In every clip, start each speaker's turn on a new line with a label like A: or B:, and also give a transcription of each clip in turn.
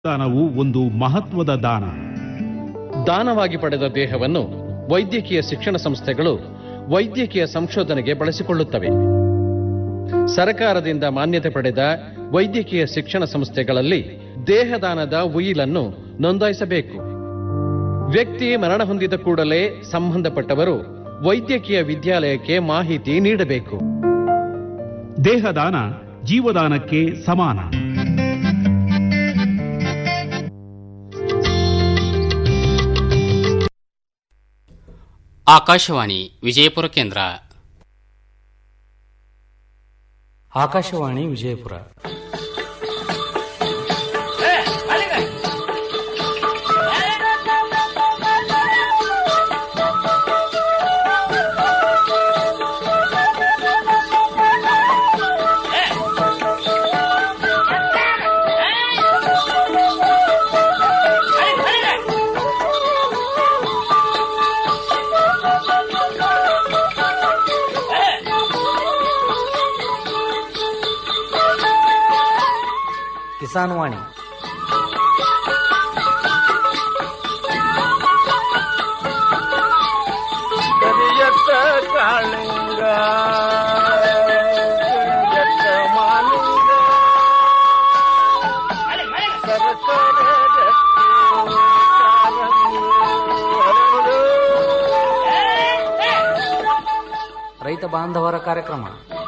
A: ದಾನವು ಒಂದು ಮಹತ್ವದ ದಾನ
B: ದಾನವಾಗಿ ಪಡೆದ ದೇಹವನ್ನು ವೈದ್ಯಕೀಯ ಶಿಕ್ಷಣ ಸಂಸ್ಥೆಗಳು ವೈದ್ಯಕೀಯ ಸಂಶೋಧನೆಗೆ ಬಳಸಿಕೊಳ್ಳುತ್ತವೆ ಸರಕಾರದಿಂದ ಮಾನ್ಯತೆ ಪಡೆದ ವೈದ್ಯಕೀಯ ಶಿಕ್ಷಣ ಸಂಸ್ಥೆಗಳಲ್ಲಿ ದೇಹದಾನದ ಉಯಿಲನ್ನು ನೋಂದಾಯಿಸಬೇಕು ವ್ಯಕ್ತಿ ಮರಣ ಹೊಂದಿದ ಕೂಡಲೇ ಸಂಬಂಧಪಟ್ಟವರು ವೈದ್ಯಕೀಯ ವಿದ್ಯಾಲಯಕ್ಕೆ ಮಾಹಿತಿ ನೀಡಬೇಕು
A: ದೇಹದಾನ ಜೀವದಾನಕ್ಕೆ ಸಮಾನ
C: ಆಕಾಶವಾಣಿ ವಿಜಯಪುರ ಕೇಂದ್ರ
D: ಆಕಾಶವಾಣಿ ವಿಜಯಪುರ ಕಿಸಾನ್ ವಾಣಿ
E: ಕರಿಯತ್ತ ಕಾಳಿಂಗ ಕರಿಯತ್ತ ಮಾಲಿಂಗ ಸರಸರ ಗಟ್ಟಿ ಕಾಲಂಗಿ ಹರಡು.
D: ರೈತ ಬಾಂಧವರ ಕಾರ್ಯಕ್ರಮ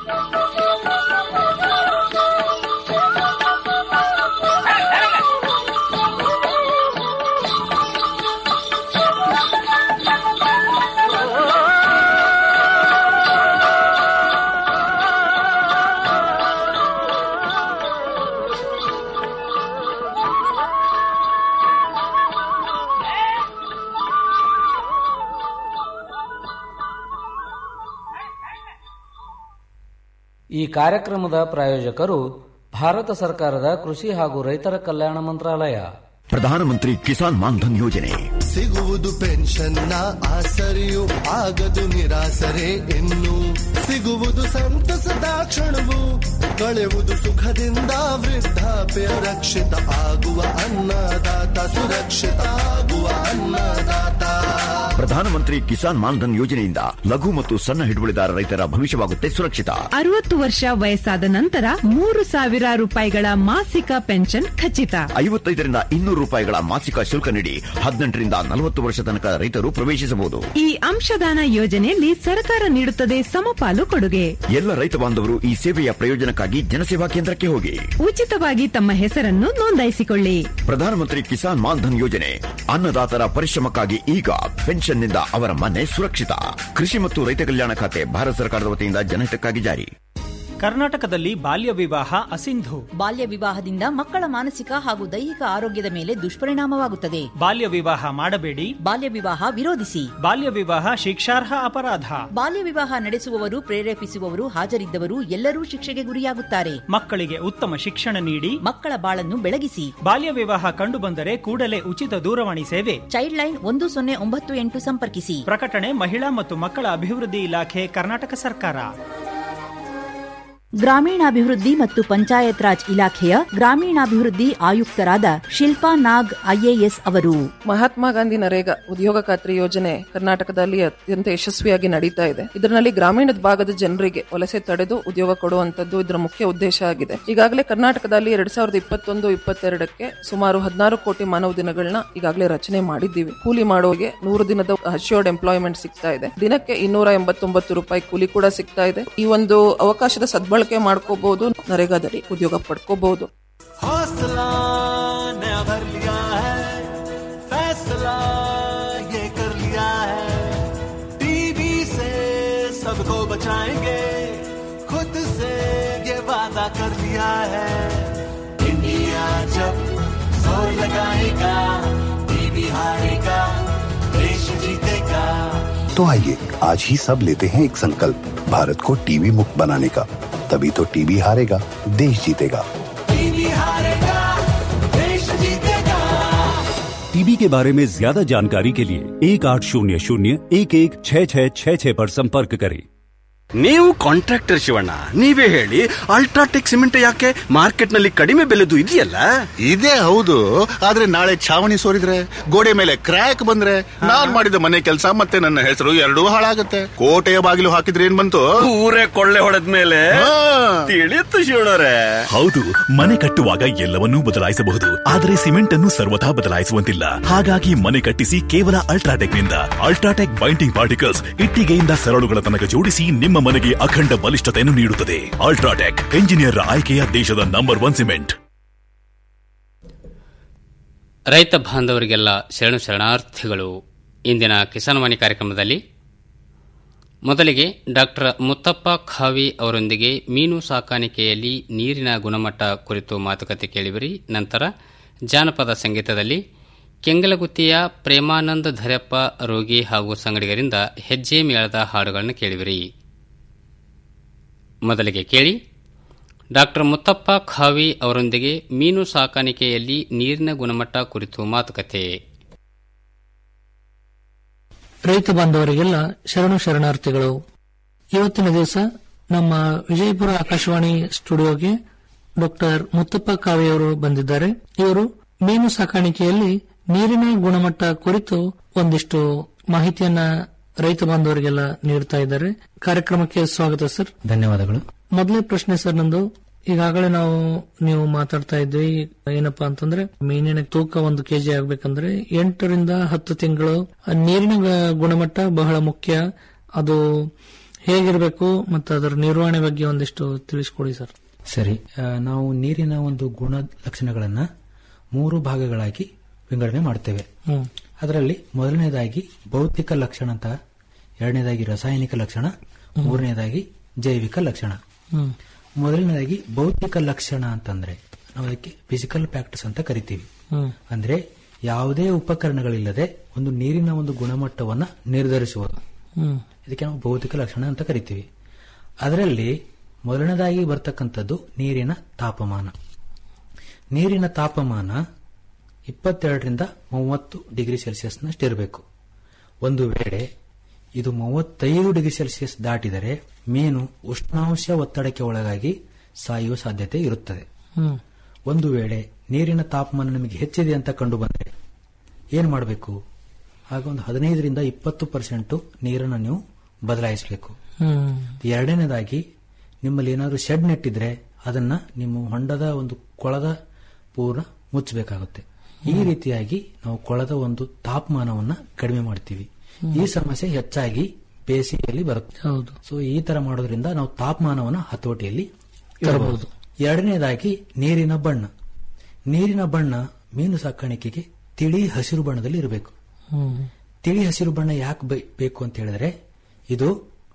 D: ಈ ಕಾರ್ಯಕ್ರಮದ ಪ್ರಾಯೋಜಕರು ಭಾರತ ಸರ್ಕಾರದ ಕೃಷಿ ಹಾಗೂ ರೈತರ ಕಲ್ಯಾಣ ಮಂತ್ರಾಲಯ
F: ಪ್ರಧಾನಮಂತ್ರಿ ಕಿಸಾನ್ ಮಾನ್ಧನ್ ಯೋಜನೆ
G: ಸಿಗುವುದು ಪೆನ್ಷನ್ನ ಆಸರೆಯು ಆಗದು ನಿರಾಸರೆ ಇನ್ನು ಸಿಗುವುದು ಸಂತಸದ ಕ್ಷಣವು ಕಳೆಯುವುದು ಸುಖದಿಂದ ವೃದ್ಧಾಪ್ಯ ರಕ್ಷಿತ ಆಗುವ ಅನ್ನದಾತ ಸುರಕ್ಷಿತ ಆಗುವ ಅನ್ನದಾತ
F: ಪ್ರಧಾನಮಂತ್ರಿ ಕಿಸಾನ್ ಮಾನ್ಧನ್ ಯೋಜನೆಯಿಂದ ಲಘು ಮತ್ತು ಸಣ್ಣ ಹಿಡುವಳಿದಾರ ರೈತರ ಭವಿಷ್ಯವಾಗುತ್ತೆ ಸುರಕ್ಷಿತ
H: ಅರವತ್ತು ವರ್ಷ ವಯಸ್ಸಾದ ನಂತರ ಮೂರು ಸಾವಿರ ರೂಪಾಯಿಗಳ ಮಾಸಿಕ ಪೆನ್ಷನ್ ಖಚಿತ
F: ಐವತ್ತೈದರಿಂದ ಇನ್ನೂರು ರೂಪಾಯಿಗಳ ಮಾಸಿಕ ಶುಲ್ಕ ನೀಡಿ ಹದಿನೆಂಟರಿಂದ ನಲವತ್ತು ವರ್ಷ ತನಕ ರೈತರು ಪ್ರವೇಶಿಸಬಹುದು
H: ಈ ಅಂಶದಾನ ಯೋಜನೆಯಲ್ಲಿ ಸರ್ಕಾರ ನೀಡುತ್ತದೆ ಸಮಪಾಲು ಕೊಡುಗೆ
F: ಎಲ್ಲ ರೈತ ಬಾಂಧವರು ಈ ಸೇವೆಯ ಪ್ರಯೋಜನಕ್ಕಾಗಿ ಜನಸೇವಾ ಕೇಂದ್ರಕ್ಕೆ ಹೋಗಿ
H: ಉಚಿತವಾಗಿ ತಮ್ಮ ಹೆಸರನ್ನು ನೋಂದಾಯಿಸಿಕೊಳ್ಳಿ
F: ಪ್ರಧಾನಮಂತ್ರಿ ಕಿಸಾನ್ ಮಾನ್ಧನ್ ಯೋಜನೆ ಅನ್ನದಾತರ ಪರಿಶ್ರಮಕ್ಕಾಗಿ ಈಗ ಪೆನ್ಷನ್ನಿಂದ ಅವರ ಮನೆ ಸುರಕ್ಷಿತ ಕೃಷಿ ಮತ್ತು ರೈತ ಕಲ್ಯಾಣ ಖಾತೆ ಭಾರತ ಸರ್ಕಾರದ ವತಿಯಿಂದ ಜನಹಿತಕ್ಕಾಗಿ ಜಾರಿ
I: ಕರ್ನಾಟಕದಲ್ಲಿ ಬಾಲ್ಯ ವಿವಾಹ ಅಸಿಂಧು
J: ಬಾಲ್ಯ ವಿವಾಹದಿಂದ ಮಕ್ಕಳ ಮಾನಸಿಕ ಹಾಗೂ ದೈಹಿಕ ಆರೋಗ್ಯದ ಮೇಲೆ ದುಷ್ಪರಿಣಾಮವಾಗುತ್ತದೆ
I: ಬಾಲ್ಯ ವಿವಾಹ ಮಾಡಬೇಡಿ
J: ಬಾಲ್ಯ ವಿವಾಹ ವಿರೋಧಿಸಿ
I: ಬಾಲ್ಯ ವಿವಾಹ ಶಿಕ್ಷಾರ್ಹ ಅಪರಾಧ
J: ಬಾಲ್ಯ ವಿವಾಹ ನಡೆಸುವವರು ಪ್ರೇರೇಪಿಸುವವರು ಹಾಜರಿದ್ದವರು ಎಲ್ಲರೂ ಶಿಕ್ಷೆಗೆ ಗುರಿಯಾಗುತ್ತಾರೆ
I: ಮಕ್ಕಳಿಗೆ ಉತ್ತಮ ಶಿಕ್ಷಣ ನೀಡಿ
J: ಮಕ್ಕಳ ಬಾಳನ್ನು ಬೆಳಗಿಸಿ
I: ಬಾಲ್ಯ ವಿವಾಹ ಕಂಡುಬಂದರೆ ಕೂಡಲೇ ಉಚಿತ ದೂರವಾಣಿ ಸೇವೆ
J: ಚೈಲ್ಡ್ ಲೈನ್ ಒಂದು ಸೊನ್ನೆ ಒಂಬತ್ತು ಎಂಟು ಸಂಪರ್ಕಿಸಿ
I: ಪ್ರಕಟಣೆ ಮಹಿಳಾ ಮತ್ತು ಮಕ್ಕಳ ಅಭಿವೃದ್ಧಿ ಇಲಾಖೆ ಕರ್ನಾಟಕ ಸರ್ಕಾರ
J: ಗ್ರಾಮೀಣಾಭಿವೃದ್ಧಿ ಮತ್ತು ಪಂಚಾಯತ್ ರಾಜ್ ಇಲಾಖೆಯ ಗ್ರಾಮೀಣಾಭಿವೃದ್ಧಿ ಆಯುಕ್ತರಾದ ಶಿಲ್ಪಾ ನಾಗ್ ಐಎಎಸ್ ಅವರು
K: ಮಹಾತ್ಮ ಗಾಂಧಿ ನರೇಗಾ ಉದ್ಯೋಗ ಖಾತ್ರಿ ಯೋಜನೆ ಕರ್ನಾಟಕದಲ್ಲಿ ಅತ್ಯಂತ ಯಶಸ್ವಿಯಾಗಿ ನಡೀತಾ ಇದೆ ಇದರಲ್ಲಿ ಗ್ರಾಮೀಣ ಭಾಗದ ಜನರಿಗೆ ವಲಸೆ ತಡೆದು ಉದ್ಯೋಗ ಕೊಡುವಂತದ್ದು ಇದರ ಮುಖ್ಯ ಉದ್ದೇಶ ಆಗಿದೆ ಈಗಾಗಲೇ ಕರ್ನಾಟಕದಲ್ಲಿ ಎರಡ್ ಸಾವಿರದ ಇಪ್ಪತ್ತೊಂದು ಇಪ್ಪತ್ತೆರಡಕ್ಕೆ ಸುಮಾರು ಹದಿನಾರು ಕೋಟಿ ಮಾನವ ದಿನಗಳನ್ನ ಈಗಾಗಲೇ ರಚನೆ ಮಾಡಿದ್ದೀವಿ ಕೂಲಿ ಮಾಡೋರಿಗೆ ನೂರು ದಿನದ ಅಶ್ಯೂರ್ಡ್ ಎಂಪ್ಲಾಯ್ಮೆಂಟ್ ಸಿಗ್ತಾ ಇದೆ ದಿನಕ್ಕೆ ಇನ್ನೂರ ಎಂಬತ್ತೊಂಬತ್ತು ರೂಪಾಯಿ ಕೂಲಿ ಕೂಡ ಸಿಗ್ತಾ ಇದೆ ಈ ಒಂದು ಅವಕಾಶದ ಸದ್ಬಳಕೆ ಮಾಡ್ಕೋಬಹುದು ನರೇಗಾದಲ್ಲಿ ಉದ್ಯೋಗ ಪಡ್ಕೋಬಹುದು
E: हौसला नया भर लिया है फैसला ये कर लिया है टीवी से सबको बचाएंगे खुद से ये वादा कर लिया है इंडिया जब जोर लगाएगा टीवी हारेगा देश जीतेगा
L: तो आइए आज ही सब लेते हैं एक संकल्प भारत को टीवी मुक्त बनाने का तभी तो टीवी हारेगा देश जीतेगा
E: टीवी हारेगा देश जीतेगा
M: टीबी के बारे में ज्यादा जानकारी के लिए एक आठ शून्य शून्य एक एक छः छः छः छः पर संपर्क करें
N: ನೀವು ಕಾಂಟ್ರಾಕ್ಟರ್ ಶಿವಣ್ಣ ನೀವೇ ಹೇಳಿ ಅಲ್ಟ್ರಾಟೆಕ್ ಸಿಮೆಂಟ್ ಯಾಕೆ ಮಾರ್ಕೆಟ್ ನಲ್ಲಿ ಕಡಿಮೆ ಬೆಲೆದು ಇದೆಯಲ್ಲ
O: ಇದೇ ಹೌದು ಆದ್ರೆ ನಾಳೆ ಛಾವಣಿ ಸೋರಿದ್ರೆ ಗೋಡೆ ಮೇಲೆ ಕ್ರ್ಯಾಕ್ ಬಂದ್ರೆ ನಾನ್ ಮಾಡಿದ ಮನೆ ಕೆಲಸ ಮತ್ತೆ ನನ್ನ ಹೆಸರು ಎರಡೂ ಹಾಳಾಗತ್ತೆ ಕೋಟೆಯ ಬಾಗಿಲು ಹಾಕಿದ್ರೆ ಏನ್ ಬಂತು
N: ಊರೇ ಕೊಳ್ಳೆ ಹೊಡೆದ ಮೇಲೆ ತಿಳಿಯುತ್ತು ಶಿವಣ್ಣರೇ
P: ಹೌದು ಮನೆ ಕಟ್ಟುವಾಗ ಎಲ್ಲವನ್ನೂ ಬದಲಾಯಿಸಬಹುದು ಆದರೆ ಸಿಮೆಂಟ್ ಅನ್ನು ಸರ್ವಥಾ ಬದಲಾಯಿಸುವಂತಿಲ್ಲ ಹಾಗಾಗಿ ಮನೆ ಕಟ್ಟಿಸಿ ಕೇವಲ ಅಲ್ಟ್ರಾಟೆಕ್ ನಿಂದ ಅಲ್ಟ್ರಾಟೆಕ್ ಬೈಂಡಿಂಗ್ ಪಾರ್ಟಿಕಲ್ಸ್ ಇಟ್ಟಿಗೆಯಿಂದ ಸರಳುಗಳ ತನಕ ಜೋಡಿಸಿ ನಿಮ್ಮ ಮನೆಗೆ ಅಖಂಡ ಬಲಿಷ್ಠತೆಯನ್ನು ನೀಡುತ್ತದೆ ಅಲ್ಟ್ರಾಟೆಕ್ ಎಂಜಿನಿಯರ್ ಆಯ್ಕೆಯ ದೇಶದ ನಂಬರ್ ಒನ್ ಸಿಮೆಂಟ್
C: ರೈತ ಬಾಂಧವರಿಗೆಲ್ಲ ಶರಣು ಶರಣಾರ್ಥಿಗಳು ಇಂದಿನ ಕಿಸಾನ್ ವಾಣಿ ಕಾರ್ಯಕ್ರಮದಲ್ಲಿ ಮೊದಲಿಗೆ ಡಾಕ್ಟರ್ ಮುತ್ತಪ್ಪ ಖಾವಿ ಅವರೊಂದಿಗೆ ಮೀನು ಸಾಕಾಣಿಕೆಯಲ್ಲಿ ನೀರಿನ ಗುಣಮಟ್ಟ ಕುರಿತು ಮಾತುಕತೆ ಕೇಳಿವಿರಿ ನಂತರ ಜಾನಪದ ಸಂಗೀತದಲ್ಲಿ ಕೆಂಗಲಗುತ್ತಿಯ ಪ್ರೇಮಾನಂದ ಧರೆಪ್ಪ ರೋಗಿ ಹಾಗೂ ಸಂಗಡಿಗರಿಂದ ಹೆಜ್ಜೆ ಮೇಳದ ಹಾಡುಗಳನ್ನು ಕೇಳಿವಿರಿ ಮೊದಲಿಗೆ ಕೇಳಿ ಡಾಕ್ಟರ್ ಮುತ್ತಪ್ಪ ಖಾವಿ ಅವರೊಂದಿಗೆ ಮೀನು ಸಾಕಾಣಿಕೆಯಲ್ಲಿ ನೀರಿನ ಗುಣಮಟ್ಟ ಕುರಿತು ಮಾತುಕತೆ
Q: ರೈತ ಬಾಂಧವರಿಗೆಲ್ಲ ಶರಣು ಶರಣಾರ್ಥಿಗಳು ಇವತ್ತಿನ ದಿವಸ ನಮ್ಮ ವಿಜಯಪುರ ಆಕಾಶವಾಣಿ ಸ್ಟುಡಿಯೋಗೆ ಡಾಕ್ಟರ್ ಮುತ್ತಪ್ಪ ಕಾವೆಯವರು ಬಂದಿದ್ದಾರೆ ಇವರು ಮೀನು ಸಾಕಾಣಿಕೆಯಲ್ಲಿ ನೀರಿನ ಗುಣಮಟ್ಟ ಕುರಿತು ಒಂದಿಷ್ಟು ಮಾಹಿತಿಯನ್ನ ರೈತ ಬಾಂಧವರಿಗೆಲ್ಲ ನೀಡ್ತಾ ಇದ್ದಾರೆ ಕಾರ್ಯಕ್ರಮಕ್ಕೆ ಸ್ವಾಗತ ಸರ್
R: ಧನ್ಯವಾದಗಳು
Q: ಮೊದಲೇ ಪ್ರಶ್ನೆ ಸರ್ ನಂದು ಈಗಾಗಲೇ ನಾವು ನೀವು ಮಾತಾಡ್ತಾ ಇದ್ವಿ ಏನಪ್ಪಾ ಅಂತಂದ್ರೆ ಮೀನಿನ ತೂಕ ಒಂದು ಕೆಜಿ ಆಗ್ಬೇಕಂದ್ರೆ ಎಂಟರಿಂದ ಹತ್ತು ತಿಂಗಳು ಆ ನೀರಿನ ಗ- ಗುಣಮಟ್ಟ ಬಹಳ ಮುಖ್ಯ ಅದು ಹೇಗಿರಬೇಕು ಮತ್ತು ಅದರ ನಿರ್ವಹಣೆ ಬಗ್ಗೆ ಒಂದಿಷ್ಟು ತಿಳಿಸ್ಕೊಡಿ ಸರ್
R: ಸರಿ ಆ, ನಾವು ನೀರಿನ ಒಂದು ಗುಣ ಲಕ್ಷಣಗಳನ್ನ ಮೂರು ಭಾಗಗಳಾಗಿ ವಿಂಗಡಣೆ ಮಾಡ್ತೇವೆ
Q: ಹ್ಮ್
R: ಅದರಲ್ಲಿ ಮೊದಲನೇದಾಗಿ ಭೌತಿಕ ಲಕ್ಷಣ ಅಂತ ಎರಡನೇದಾಗಿ ರಾಸಾಯನಿಕ ಲಕ್ಷಣ ಮೂರನೇದಾಗಿ ಜೈವಿಕ ಲಕ್ಷಣ
Q: ಹ್ಮ್
R: ಮೊದಲನೇದಾಗಿ ಭೌತಿಕ ಲಕ್ಷಣ ಅಂತಂದ್ರೆ ನಾವು ಅದಕ್ಕೆ ಫಿಸಿಕಲ್ ಫ್ಯಾಕ್ಟರ್ಸ್ ಅಂತ ಕರಿತೀವಿ
Q: ಹ್ಮ್
R: ಅಂದ್ರೆ ಯಾವುದೇ ಉಪಕರಣಗಳಿಲ್ಲದೆ ಒಂದು ನೀರಿನ ಒಂದು ಗುಣಮಟ್ಟವನ್ನ ನಿರ್ಧರಿಸುವುದು
Q: ಹ್ಮ್
R: ಇದಕ್ಕೆ ನಾವು ಭೌತಿಕ ಲಕ್ಷಣ ಅಂತ ಕರಿತೀವಿ ಅದರಲ್ಲಿ ಮೊದಲನೇದಾಗಿ ಬರ್ತಕ್ಕಂಥದ್ದು ನೀರಿನ ತಾಪಮಾನ ನೀರಿನ ತಾಪಮಾನ ಇಪ್ಪತ್ತೆರಡರಿಂದ ಮೂವತ್ತು ಡಿಗ್ರಿ ಸೆಲ್ಸಿಯಸ್ನಷ್ಟು ಇರಬೇಕು ಒಂದು ವೇಳೆ ಇದು ಮೂವತ್ತೈದು ಡಿಗ್ರಿ ಸೆಲ್ಸಿಯಸ್ ದಾಟಿದರೆ ಮೀನು ಉಷ್ಣಾಂಶ ಒತ್ತಡಕ್ಕೆ ಒಳಗಾಗಿ ಸಾಯುವ ಸಾಧ್ಯತೆ ಇರುತ್ತದೆ
Q: ಹ್ಮ್
R: ಒಂದು ವೇಳೆ ನೀರಿನ ತಾಪಮಾನ ನಿಮಗೆ ಹೆಚ್ಚಿದೆ ಅಂತ ಕಂಡು ಬಂದರೆ ಏನು ಮಾಡಬೇಕು ಆಗ ಒಂದು ಹದಿನೈದರಿಂದ ಇಪ್ಪತ್ತು ಪರ್ಸೆಂಟ್ ನೀರನ್ನು ನೀವು ಬದಲಾಯಿಸಬೇಕು
Q: ಹ್ಮ್
R: ಎರಡನೇದಾಗಿ ನಿಮ್ಮಲ್ಲಿ ಏನಾದರೂ ಶೆಡ್ ನೆಟ್ಟಿದ್ರೆ ಅದನ್ನ ನಿಮ್ಮ ಹೊಂಡದ ಒಂದು ಕೊಳದ ಪೂರ್ಣ ಮುಚ್ಚಬೇಕಾಗುತ್ತೆ ಈ ರೀತಿಯಾಗಿ ನಾವು ಕೊಳದ ಒಂದು ತಾಪಮಾನವನ್ನ ಕಡಿಮೆ ಮಾಡ್ತೀವಿ ಈ ಸಮಸ್ಯೆ ಹೆಚ್ಚಾಗಿ ಬೇಸಿಗೆಯಲ್ಲಿ ಬರುತ್ತೆ
Q: ಹೌದು
R: ಸೊ ಈ ತರ ಮಾಡೋದ್ರಿಂದ ನಾವು ತಾಪಮಾನವನ್ನ ಹತೋಟಿಯಲ್ಲಿ
Q: ತರಬಹುದು.
R: ಇರಬಹುದು ಎರಡನೇದಾಗಿ ನೀರಿನ ಬಣ್ಣ ನೀರಿನ ಬಣ್ಣ ಮೀನು ಸಾಕಾಣಿಕೆಗೆ ತಿಳಿ ಹಸಿರು ಬಣ್ಣದಲ್ಲಿ ಇರಬೇಕು
Q: ಹ್ಮ್
R: ತಿಳಿ ಹಸಿರು ಬಣ್ಣ ಯಾಕೆ ಬೆ- ಬೇಕು ಅಂತ ಹೇಳಿದ್ರೆ ಇದು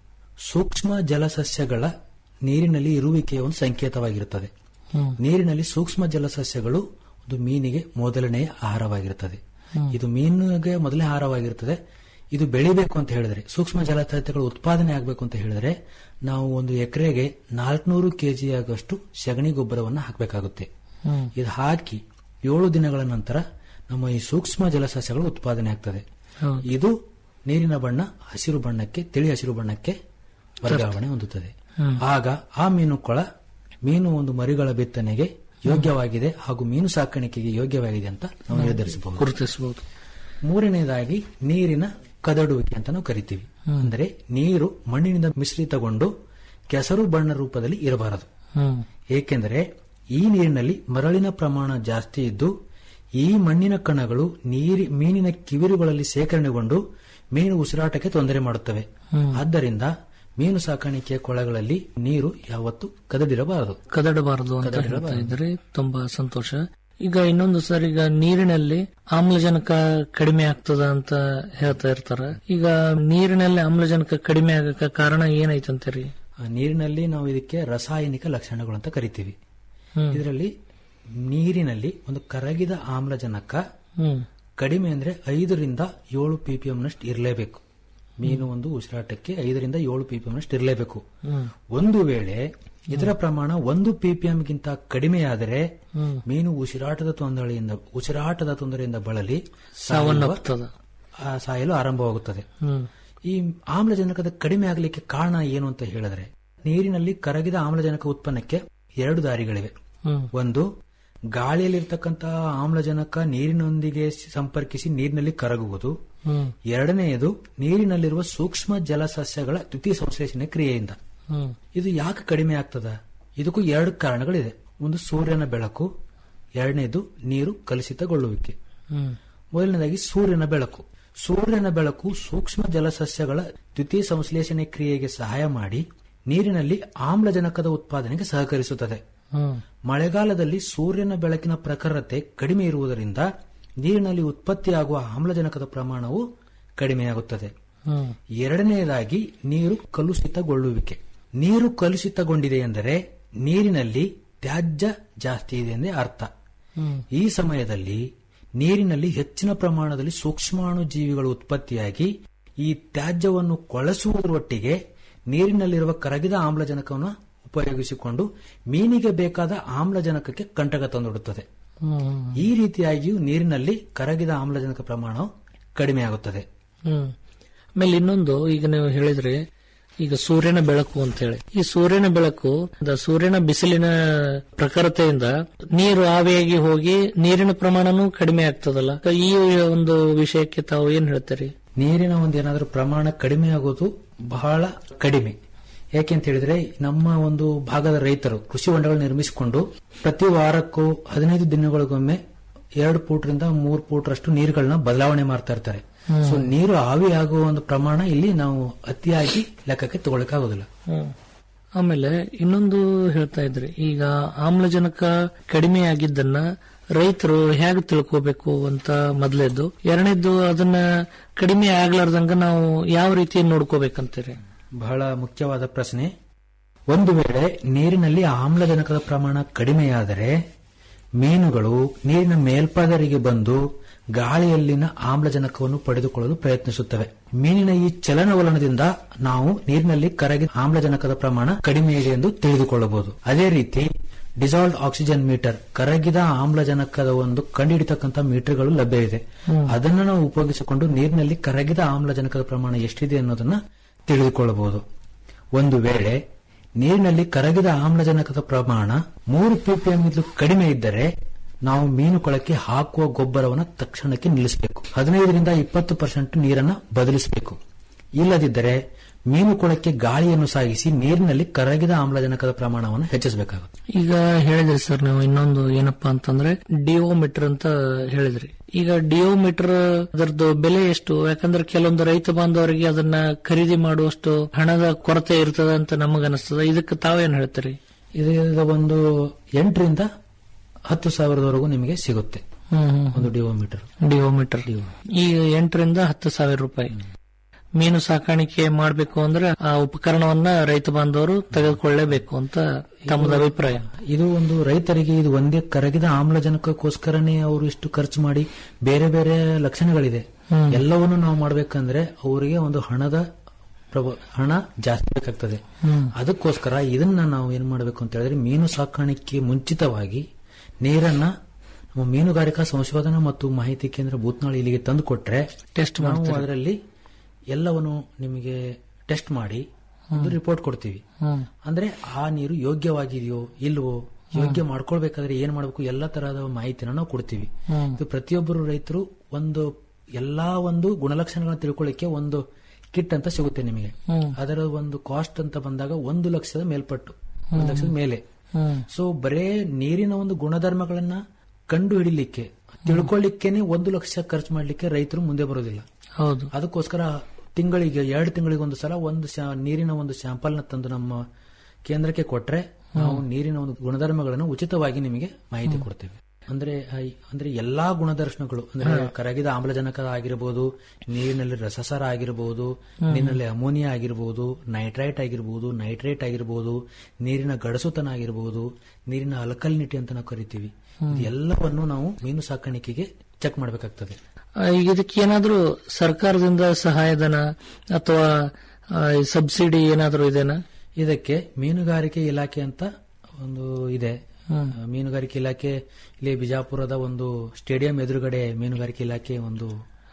R: ಸೂಕ್ಷ್ಮ ಜಲಸಸ್ಯಗಳ ನೀರಿನಲ್ಲಿ ಇರುವಿಕೆಯ ಒಂದು ಸಂಕೇತವಾಗಿರುತ್ತದೆ
Q: ಹ್ಮ್
R: ನೀರಿನಲ್ಲಿ ಸೂಕ್ಷ್ಮ ಜಲಸಸ್ಯಗಳು ಒಂದು ಮೀನಿಗೆ ಮೊದಲನೆಯ ಆಹಾರವಾಗಿರುತ್ತದೆ
Q: ಹ್ಮ್.
R: ಇದು ಮೀನಿಗೆ ಮೊದಲನೇ ಆಹಾರವಾಗಿರುತ್ತದೆ ಇದು ಬೆಳಿಬೇಕು ಅಂತ ಹೇಳಿದ್ರೆ ಸೂಕ್ಷ್ಮ ಜಲಸಸ್ಯಗಳು ಉತ್ಪಾದನೆ ಆಗಬೇಕು ಅಂತ ಹೇಳಿದ್ರೆ ನಾವು ಒಂದು ಎಕರೆಗೆ ನಾಲ್ಕನೂರು ಕೆಜಿ ಆಗುವಷ್ಟು ಸಗಣಿ ಗೊಬ್ಬರವನ್ನು ಹಾಕಬೇಕಾಗುತ್ತೆ
Q: ಹ್ಮ್
R: ಇದು ಹಾಕಿ ಏಳು ದಿನಗಳ ನಂತರ ನಮ್ಮ ಈ ಸೂಕ್ಷ್ಮ ಜಲಸಸ್ಯಗಳು ಉತ್ಪಾದನೆ ಆಗ್ತದೆ
Q: ಹೌದು.
R: ಇದು ನೀರಿನ ಬಣ್ಣ ಹಸಿರು ಬಣ್ಣಕ್ಕೆ ತಿಳಿ ಹಸಿರು ಬಣ್ಣಕ್ಕೆ ವರ್ಗಾವಣೆ ಹೊಂದುತ್ತದೆ
Q: ಹ್ಮ್.
R: ಆಗ ಆ ಮೀನು ಕೊಳ ಮೀನು ಒಂದು ಮರಿಗಳ ಬಿತ್ತನೆಗೆ ಯೋಗ್ಯವಾಗಿದೆ ಹಾಗೂ ಮೀನು ಸಾಕಾಣಿಕೆಗೆ ಯೋಗ್ಯವಾಗಿದೆ ಅಂತ ನಾವು ನಿರ್ಧರಿಸಬಹುದು
Q: ಗುರುತಿಸಬಹುದು
R: ಮೂರನೇದಾಗಿ ನೀರಿನ ಕದಡುವಿಕೆ ಅಂತ ನಾವು ಕರಿತೀವಿ
Q: ಹ್ಮ್.
R: ಅಂದರೆ ನೀರು ಮಣ್ಣಿನಿಂದ ಮಿಶ್ರಿತಗೊಂಡು ಕೆಸರು ಬಣ್ಣ ರೂಪದಲ್ಲಿ ಇರಬಾರದು
Q: ಹ್ಮ್
R: ಏಕೆಂದರೆ ಈ ನೀರಿನಲ್ಲಿ ಮರಳಿನ ಪ್ರಮಾಣ ಜಾಸ್ತಿ ಇದ್ದು ಈ ಮಣ್ಣಿನ ಕಣಗಳು ನೀರಿ ಮೀನಿನ ಕಿವಿರುಗಳಲ್ಲಿ ಶೇಖರಣೆಗೊಂಡು ಮೀನು ಉಸಿರಾಟಕ್ಕೆ ತೊಂದರೆ ಮಾಡುತ್ತವೆ
Q: ಹ್ಮ್.
R: ಆದ್ದರಿಂದ ಮೀನು ಸಾಕಾಣಿಕೆಯ ಕೊಳಗಳಲ್ಲಿ ನೀರು ಯಾವತ್ತೂ ಕದಡಿರಬಾರದು
Q: ಕದಡಬಾರದು ಅಂತ
R: ಕದಡಬಾರದು.
Q: ಹೇಳ್ತಾ ಇದ್ರೆ ತುಂಬಾ ಸಂತೋಷ ಈಗ ಇನ್ನೊಂದು ಸರ್ ಈಗ ನೀರಿನಲ್ಲಿ ಆಮ್ಲಜನಕ ಕಡಿಮೆ ಆಗ್ತದ ಅಂತ ಹೇಳ್ತಾ ಇರ್ತಾರ ಈಗ ನೀರಿನಲ್ಲಿ ಆಮ್ಲಜನಕ ಕಡಿಮೆ ಆಗಕ ಕಾರಣ ಏನೈತಂತೀರಿ
R: ಆ ನೀರಿನಲ್ಲಿ ನಾವು ಇದಕ್ಕೆ ರಾಸಾಯನಿಕ ಲಕ್ಷಣಗಳು ಅಂತ ಕರಿತೀವಿ
Q: ಹ್ಮ್.
R: ಇದರಲ್ಲಿ ನೀರಿನಲ್ಲಿ ಒಂದು ಕರಗಿದ ಆಮ್ಲಜನಕ
Q: ಹ್ಮ್
R: ಕಡಿಮೆ ಅಂದ್ರೆ ಐದರಿಂದ ಏಳು ಪಿಪಿಎಂ ನಷ್ಟು ಇರಲೇಬೇಕು ಮೀನು ಒಂದು ಉಸಿರಾಟಕ್ಕೆ ಐದರಿಂದ ಏಳು ಪಿಪಿಎಂ ನಷ್ಟು ಇರಲೇಬೇಕು
Q: ಹ್ಮ್
R: ಒಂದು ವೇಳೆ ಇದರ ಪ್ರಮಾಣ ಒಂದು ಪಿಪಿಎಂ ಗಿಂತ ಕಡಿಮೆಯಾದರೆ
Q: ಹ್ಮ್.
R: ಮೀನು ಉಸಿರಾಟದ ತೊಂದರೆಯಿಂದ ಉಸಿರಾಟದ ತೊಂದರೆಯಿಂದ ಬಳಲಿ
Q: ಸಾವನ್ನಪ್ಪುತ್ತದೆ.
R: ಆ, ಸಾಯಲು ಆರಂಭವಾಗುತ್ತದೆ
Q: ಹ್ಮ್
R: ಈ ಆಮ್ಲಜನಕದ ಕಡಿಮೆ ಆಗಲಿಕ್ಕೆ ಕಾರಣ ಏನು ಅಂತ ಹೇಳಿದ್ರೆ ನೀರಿನಲ್ಲಿ ಕರಗಿದ ಆಮ್ಲಜನಕ ಉತ್ಪನ್ನಕ್ಕೆ ಎರಡು ದಾರಿಗಳಿವೆ
Q: ಹ್ಮ್.
R: ಒಂದು ಗಾಳಿಯಲ್ಲಿರ್ತಕ್ಕಂತಹ ಆಮ್ಲಜನಕ ನೀರಿನೊಂದಿಗೆ ಸಂಪರ್ಕಿಸಿ ನೀರಿನಲ್ಲಿ ಕರಗುವುದು
Q: ಹ್ಮ್.
R: ಎರಡನೆಯದು ನೀರಿನಲ್ಲಿರುವ ಸೂಕ್ಷ್ಮ ಜಲಸಸ್ಯಗಳ ದ್ವಿತೀಯ ಸಂಶ್ಲೇಷಣೆ ಕ್ರಿಯೆಯಿಂದ
Q: ಹ್ಮ್.
R: ಇದು ಯಾಕೆ ಕಡಿಮೆ ಆಗ್ತದ ಇದಕ್ಕೂ ಎರಡು ಕಾರಣಗಳಿದೆ ಒಂದು ಸೂರ್ಯನ ಬೆಳಕು ಎರಡನೇದು ನೀರು ಕಲುಷಿತಗೊಳ್ಳುವಿಕೆ
Q: ಹ್ಮ್.
R: ಮೊದಲನೇದಾಗಿ ಸೂರ್ಯನ ಬೆಳಕು ಸೂರ್ಯನ ಬೆಳಕು ಸೂಕ್ಷ್ಮ ಜಲಸಸ್ಯಗಳ ದ್ವಿತೀಯ ಸಂಶ್ಲೇಷಣೆ ಕ್ರಿಯೆಗೆ ಸಹಾಯ ಮಾಡಿ ನೀರಿನಲ್ಲಿ ಆಮ್ಲಜನಕದ ಉತ್ಪಾದನೆಗೆ ಸಹಕರಿಸುತ್ತದೆ
Q: ಹ್ಮ್.
R: ಮಳೆಗಾಲದಲ್ಲಿ ಸೂರ್ಯನ ಬೆಳಕಿನ ಪ್ರಖರತೆ ಕಡಿಮೆ ಇರುವುದರಿಂದ ನೀರಿನಲ್ಲಿ ಉತ್ಪತ್ತಿಯಾಗುವ ಆಮ್ಲಜನಕದ ಪ್ರಮಾಣವು ಕಡಿಮೆಯಾಗುತ್ತದೆ
Q: ಹ್ಮ್.
R: ಎರಡನೆಯದಾಗಿ ನೀರು ಕಲುಷಿತಗೊಳ್ಳುವಿಕೆ ನೀರು ಕಲುಷಿತಗೊಂಡಿದೆ ಎಂದರೆ ನೀರಿನಲ್ಲಿ ತ್ಯಾಜ್ಯ ಜಾಸ್ತಿ ಇದೆ ಎಂದೇ ಅರ್ಥ
Q: ಹ್ಮ್.
R: ಈ ಸಮಯದಲ್ಲಿ ನೀರಿನಲ್ಲಿ ಹೆಚ್ಚಿನ ಪ್ರಮಾಣದಲ್ಲಿ ಸೂಕ್ಷ್ಮಾಣು ಜೀವಿಗಳು ಉತ್ಪತ್ತಿಯಾಗಿ ಈ ತ್ಯಾಜ್ಯವನ್ನು ಕೊಳಸುವುದರೊಟ್ಟಿಗೆ ನೀರಿನಲ್ಲಿರುವ ಕರಗಿದ ಆಮ್ಲಜನಕವನ್ನು ಉಪಯೋಗಿಸಿಕೊಂಡು ಮೀನಿಗೆ ಬೇಕಾದ ಆಮ್ಲಜನಕಕ್ಕೆ ಕಂಟಕ ತಂದೊಡ್ಡುತ್ತದೆ
Q: ಹ್ಮ್.
R: ಈ ರೀತಿಯಾಗಿಯೂ ನೀರಿನಲ್ಲಿ ಕರಗಿದ ಆಮ್ಲಜನಕ ಪ್ರಮಾಣವು ಕಡಿಮೆಯಾಗುತ್ತದೆ
Q: ಹ್ಮ್ ಆಮೇಲೆ ಇನ್ನೊಂದು ಈಗ ನೀವು ಹೇಳಿದ್ರಿ ಈಗ ಸೂರ್ಯನ ಬೆಳಕು ಅಂತ ಹೇಳಿ ಈ ಸೂರ್ಯನ ಬೆಳಕು ದ ಸೂರ್ಯನ ಬಿಸಿಲಿನ ಪ್ರಖರತೆಯಿಂದ ನೀರು ಆವಿಯಾಗಿ ಹೋಗಿ ನೀರಿನ ಪ್ರಮಾಣನೂ ಕಡಿಮೆ ಆಗ್ತದಲ್ಲ ಈ ಒಂದು ವಿಷಯಕ್ಕೆ ತಾವು ಏನ್ ಹೇಳ್ತೀರಿ
R: ನೀರಿನ ಒಂದು ಏನಾದರೂ ಪ್ರಮಾಣ ಕಡಿಮೆ ಆಗೋದು ಬಹಳ ಕಡಿಮೆ ಯಾಕೆಂತ ಹೇಳಿದ್ರೆ ನಮ್ಮ ಒಂದು ಭಾಗದ ರೈತರು ಕೃಷಿ ಹೊಂಡಗಳು ನಿರ್ಮಿಸಿಕೊಂಡು ಪ್ರತಿ ವಾರಕ್ಕೂ ಹದಿನೈದು ದಿನಗಳಿಗೊಮ್ಮೆ ಎರಡು ಫೂಟ್ರಿಂದ ಮೂರು ಫೂಟ್ರಷ್ಟು ನೀರುಗಳನ್ನ ಬದಲಾವಣೆ ಮಾಡ್ತಾ ಇರ್ತಾರೆ
Q: ಹ್ಮ್.
R: ಸೊ ನೀರು ಆವಿಯಾಗುವ ಒಂದು ಪ್ರಮಾಣ ಇಲ್ಲಿ ನಾವು ಅತಿಯಾಗಿ ಲೆಕ್ಕಕ್ಕೆ ತಗೊಳಕಾಗೋದಿಲ್ಲ
Q: ಹ್ಮ್. ಆಮೇಲೆ ಇನ್ನೊಂದು ಹೇಳ್ತಾ ಇದ್ರಿ ಈಗ ಆಮ್ಲಜನಕ ಕಡಿಮೆ ಆಗಿದ್ದನ್ನ ರೈತರು ಹೇಗೆ ತಿಳ್ಕೋಬೇಕು ಅಂತ ಮೊದಲೇದ್ದು ಎರಡನೇದ್ದು ಅದನ್ನ ಕಡಿಮೆ ಆಗ್ಲಾರ್ದಂಗ ನಾವು ಯಾವ ರೀತಿ ನೋಡ್ಕೋಬೇಕಂತೀರಿ
R: ಬಹಳ ಮುಖ್ಯವಾದ ಪ್ರಶ್ನೆ ಒಂದು ವೇಳೆ ನೀರಿನಲ್ಲಿ ಆಮ್ಲಜನಕದ ಪ್ರಮಾಣ ಕಡಿಮೆಯಾದರೆ ಮೀನುಗಳು ನೀರಿನ ಮೇಲ್ಪದರಿಗೆ ಬಂದು ಗಾಳಿಯಲ್ಲಿನ ಆಮ್ಲಜನಕವನ್ನು ಪಡೆದುಕೊಳ್ಳಲು ಪ್ರಯತ್ನಿಸುತ್ತವೆ ಮೀನಿನ ಈ ಚಲನವಲನದಿಂದ ನಾವು ನೀರಿನಲ್ಲಿ ಕರಗಿದ ಆಮ್ಲಜನಕದ ಪ್ರಮಾಣ ಕಡಿಮೆ ಇದೆ ಎಂದು ತಿಳಿದುಕೊಳ್ಳಬಹುದು ಅದೇ ರೀತಿ ಡಿಸಾಲ್ಡ್ ಆಕ್ಸಿಜನ್ ಮೀಟರ್ ಕರಗಿದ ಆಮ್ಲಜನಕದ ಒಂದು ಕಂಡುಹಿಡಿತಕ್ಕಂಥ ಮೀಟರ್ಗಳು ಲಭ್ಯ ಇದೆ
Q: ಹ್ಮ್.
R: ಅದನ್ನು ನಾವು ಉಪಯೋಗಿಸಿಕೊಂಡು ನೀರಿನಲ್ಲಿ ಕರಗಿದ ಆಮ್ಲಜನಕದ ಪ್ರಮಾಣ ಎಷ್ಟಿದೆ ಅನ್ನೋದನ್ನ ತಿಳಿದುಕೊಳ್ಳಬಹುದು ಒಂದು ವೇಳೆ ನೀರಿನಲ್ಲಿ ಕರಗಿದ ಆಮ್ಲಜನಕದ ಪ್ರಮಾಣ ಮೂರು ಪಿಪಿಎಂ ಕಡಿಮೆ ಇದ್ದರೆ ನಾವು ಮೀನು ಕೊಳಕ್ಕೆ ಹಾಕುವ ಗೊಬ್ಬರವನ್ನು ತಕ್ಷಣಕ್ಕೆ ನಿಲ್ಲಿಸಬೇಕು ಹದಿನೈದರಿಂದ ಇಪ್ಪತ್ತು ಪರ್ಸೆಂಟ್ ನೀರನ್ನು ಬದಲಿಸಬೇಕು ಇಲ್ಲದಿದ್ದರೆ ಮೀನು ಕೊಳಕ್ಕೆ ಗಾಳಿಯನ್ನು ಸಾಗಿಸಿ ನೀರಿನಲ್ಲಿ ಕರಗಿದ ಆಮ್ಲಜನಕದ ಪ್ರಮಾಣವನ್ನು ಹೆಚ್ಚಿಸಬೇಕಾಗುತ್ತೆ
Q: ಈಗ ಹೇಳಿದ್ರಿ ಸರ್ ನೀವು ಇನ್ನೊಂದು ಏನಪ್ಪಾ ಅಂತಂದ್ರೆ ಡಿಯೋಮೀಟರ್ ಅಂತ ಹೇಳಿದ್ರಿ ಈಗ ಡಿಯೋಮೀಟರ್ ಅದರದ್ದು ಬೆಲೆ ಎಷ್ಟು ಯಾಕಂದ್ರೆ ಕೆಲವೊಂದು ರೈತ ಬಾಂಧವರಿಗೆ ಅದನ್ನ ಖರೀದಿ ಮಾಡುವಷ್ಟು ಹಣದ ಕೊರತೆ ಇರ್ತದ ಅಂತ ನಮಗನಿಸ್ತದ ಇದಕ್ಕೆ ತಾವೇನ್ ಹೇಳ್ತೀರಿ
R: ಇದರ ಒಂದು ಎಂಟರಿಂದ ಹತ್ತು ಸಾವಿರದವರೆಗೂ ನಿಮಗೆ ಸಿಗುತ್ತೆ
Q: ಹ್ಮ್ ಹ್ಮ್
R: ಒಂದು ಡಿಯೋಮೀಟರ್
Q: ಡಿಯೋಮೀಟರ್ ಈ ಎಂಟರಿಂದ ಹತ್ತು ಸಾವಿರ ರೂಪಾಯಿ ಮೀನು ಸಾಕಾಣಿಕೆ ಮಾಡಬೇಕು ಅಂದ್ರೆ ಆ ಉಪಕರಣವನ್ನ ರೈತ ಬಾಂಧವರು ತೆಗೆದುಕೊಳ್ಳಲೇಬೇಕು ಅಂತ ತಮ್ಮದ ಅಭಿಪ್ರಾಯ
R: ಇದು ಒಂದು ರೈತರಿಗೆ ಇದು ಒಂದೇ ಕರಗಿದ ಆಮ್ಲಜನಕಕ್ಕೋಸ್ಕರನೇ ಅವರು ಇಷ್ಟು ಖರ್ಚು ಮಾಡಿ ಬೇರೆ ಬೇರೆ ಲಕ್ಷಣಗಳಿದೆ
Q: ಹ್ಮ್.
R: ಎಲ್ಲವನ್ನು ನಾವು ಮಾಡ್ಬೇಕಂದ್ರೆ ಅವರಿಗೆ ಒಂದು ಹಣದ ಪ್ರಭ- ಹಣ ಜಾಸ್ತಿ ಬೇಕಾಗ್ತದೆ
Q: ಹ್ಮ್.
R: ಅದಕ್ಕೋಸ್ಕರ ಇದನ್ನ ನಾವು ಏನ್ ಮಾಡಬೇಕು ಅಂತ ಹೇಳಿದ್ರೆ ಮೀನು ಸಾಕಾಣಿಕೆ ಮುಂಚಿತವಾಗಿ ನೀರನ್ನ ನಮ್ಮ ಮೀನುಗಾರಿಕಾ ಸಂಶೋಧನಾ ಮತ್ತು ಮಾಹಿತಿ ಕೇಂದ್ರ ಭೂತ್ನಾಳಿ ಇಲ್ಲಿಗೆ ತಂದು ಕೊಟ್ರೆ
Q: ಟೆಸ್ಟ್
R: ನಾವು
Q: ಮಾಡ್ತಾರೆ.
R: ಅದರಲ್ಲಿ ಎಲ್ಲವನ್ನು ನಿಮಗೆ ಟೆಸ್ಟ್ ಮಾಡಿ ಒಂದು ರಿಪೋರ್ಟ್ ಕೊಡ್ತೀವಿ
Q: ಹ್ಮ್.
R: ಅಂದ್ರೆ ಆ ನೀರು ಯೋಗ್ಯವಾಗಿದೆಯೋ ಇಲ್ವೋ ಯೋಗ್ಯ ಮಾಡ್ಕೊಳ್ಬೇಕಾದ್ರೆ ಏನ್ ಮಾಡಬೇಕು ಎಲ್ಲ ತರಹದ ಮಾಹಿತಿನ ನಾವು ಕೊಡ್ತೀವಿ
Q: ಹ್ಮ್.
R: ಇದು ಪ್ರತಿಯೊಬ್ಬರು ರೈತರು ಒಂದು ಎಲ್ಲಾ ಒಂದು ಗುಣಲಕ್ಷಣಗಳನ್ನ ತಿಳ್ಕೊಳ್ಳಿಕ್ಕೆ ಒಂದು ಕಿಟ್ ಅಂತ ಸಿಗುತ್ತೆ ನಿಮಗೆ
Q: ಹ್ಮ್.
R: ಅದರ ಒಂದು ಕಾಸ್ಟ್ ಅಂತ ಬಂದಾಗ ಒಂದು ಲಕ್ಷದ ಮೇಲ್ಪಟ್ಟು ಒಂದು
Q: ಹ್ಮ್.
R: ಲಕ್ಷದ ಮೇಲೆ
Q: ಹ್ಮ್.
R: ಸೊ ಬರೇ ನೀರಿನ ಒಂದು ಗುಣಧರ್ಮಗಳನ್ನ ಕಂಡು ಹಿಡಿಲಿಕ್ಕೆ ತಿಳ್ಕೊಳ್ಳಿಕ್ಕೇನೆ ಒಂದು ಲಕ್ಷ ಖರ್ಚು ಮಾಡ್ಲಿಕ್ಕೆ ರೈತರು ಮುಂದೆ ಬರೋದಿಲ್ಲ
Q: ಹೌದು
R: ಅದಕ್ಕೋಸ್ಕರ ತಿಂಗಳಿಗೆ ಎರಡು ತಿಂಗಳಿಗೆ ಒಂದು ಸಲ ಒಂದು ಶಾ- ನೀರಿನ ಒಂದು ಸ್ಯಾಂಪಲ್ ನ ತಂದು ನಮ್ಮ ಕೇಂದ್ರಕ್ಕೆ ಕೊಟ್ರೆ ನಾವು ನೀರಿನ ಒಂದು ಗುಣಧರ್ಮಗಳನ್ನು ಉಚಿತವಾಗಿ ನಿಮಗೆ ಮಾಹಿತಿ ಕೊಡ್ತೇವೆ ಅಂದ್ರೆ ಆ, ಅಂದ್ರೆ ಎಲ್ಲಾ ಗುಣದರ್ಶನಗಳು ಅಂದ್ರೆ
Q: ಹಾ.
R: ಕರಗಿದ ಆಮ್ಲಜನಕ ಆಗಿರಬಹುದು ನೀರಿನಲ್ಲಿ ರಸಸಾರ ಆಗಿರಬಹುದು
Q: ಹ್ಮ್.
R: ನೀರಿನಲ್ಲಿ ಅಮೋನಿಯಾ ಆಗಿರಬಹುದು ನೈಟ್ರೈಟ್ ಆಗಿರಬಹುದು ನೈಟ್ರೇಟ್ ಆಗಿರಬಹುದು ನೀರಿನ ಗಡಸುತನ ಆಗಿರಬಹುದು ನೀರಿನ ಅಲ್ಕಲಿನಿಟಿ ಅಂತ ನಾವು ಕರಿತೀವಿ
Q: ಹ್ಮ್.
R: ಎಲ್ಲವನ್ನು ನಾವು ಮೀನು ಸಾಕಾಣಿಕೆಗೆ ಚೆಕ್ ಮಾಡಬೇಕಾಗ್ತದೆ
Q: ಆ, ಈಗ ಇದಕ್ಕೆ ಏನಾದ್ರೂ ಸರ್ಕಾರದಿಂದ ಸಹಾಯಧನ ಅಥವಾ ಆ, ಈ ಸಬ್ಸಿಡಿ ಏನಾದ್ರೂ ಇದೆನಾ
R: ಇದಕ್ಕೆ ಮೀನುಗಾರಿಕೆ ಇಲಾಖೆ ಅಂತ ಒಂದು ಇದೆ
Q: ಹ್ಮ್.
R: ಆ, ಮೀನುಗಾರಿಕೆ ಇಲಾಖೆ ಇಲ್ಲಿ ಬಿಜಾಪುರದ ಒಂದು ಸ್ಟೇಡಿಯಂ ಎದುರುಗಡೆ ಮೀನುಗಾರಿಕೆ ಇಲಾಖೆ ಒಂದು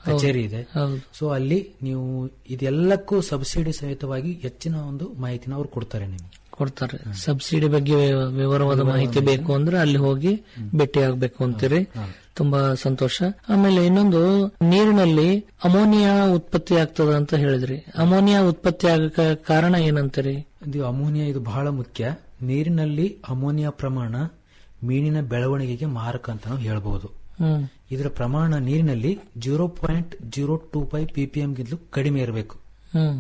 R: ಕಚೇರಿ ಇದೆ
Q: ಹೌದು.
R: ಸೊ ಅಲ್ಲಿ ನೀವು ಇದೆಲ್ಲಕ್ಕೂ ಸಬ್ಸಿಡಿ ಸಹಿತವಾಗಿ ಹೆಚ್ಚಿನ ಒಂದು ಮಾಹಿತಿನ ಅವ್ರು ಕೊಡ್ತಾರೆ ನಿಮ್ಗೆ
Q: ಕೊಡ್ತಾರೆ ಸಬ್ಸಿಡಿ ಬಗ್ಗೆ ವಿವರವಾದ ಮಾಹಿತಿ ಬೇಕು ಅಂದ್ರೆ ಅಲ್ಲಿ ಹೋಗಿ ಭೇಟಿ ಆಗ್ಬೇಕು ಅಂತೀರಿ ತುಂಬಾ ಸಂತೋಷ ಆಮೇಲೆ ಇನ್ನೊಂದು ನೀರಿನಲ್ಲಿ ಅಮೋನಿಯಾ ಉತ್ಪತ್ತಿ ಆಗ್ತದ ಅಂತ ಹೇಳಿದ್ರಿ ಅಮೋನಿಯಾ ಉತ್ಪತ್ತಿ ಆಗಕ ಕಾರಣ ಏನಂತೀರಿ
R: ಇದು ಅಮೋನಿಯಾ ಇದು ಬಹಳ ಮುಖ್ಯ ನೀರಿನಲ್ಲಿ ಅಮೋನಿಯಾ ಪ್ರಮಾಣ ಮೀನಿನ ಬೆಳವಣಿಗೆಗೆ ಮಾರಕ ಅಂತ ನಾವು ಹೇಳ್ಬಹುದು
Q: ಹ್ಮ್
R: ಇದರ ಪ್ರಮಾಣ ನೀರಿನಲ್ಲಿ zero point zero two five PPM ಗಿಂತಲೂ ಕಡಿಮೆ ಇರಬೇಕು
Q: ಹ್ಮ್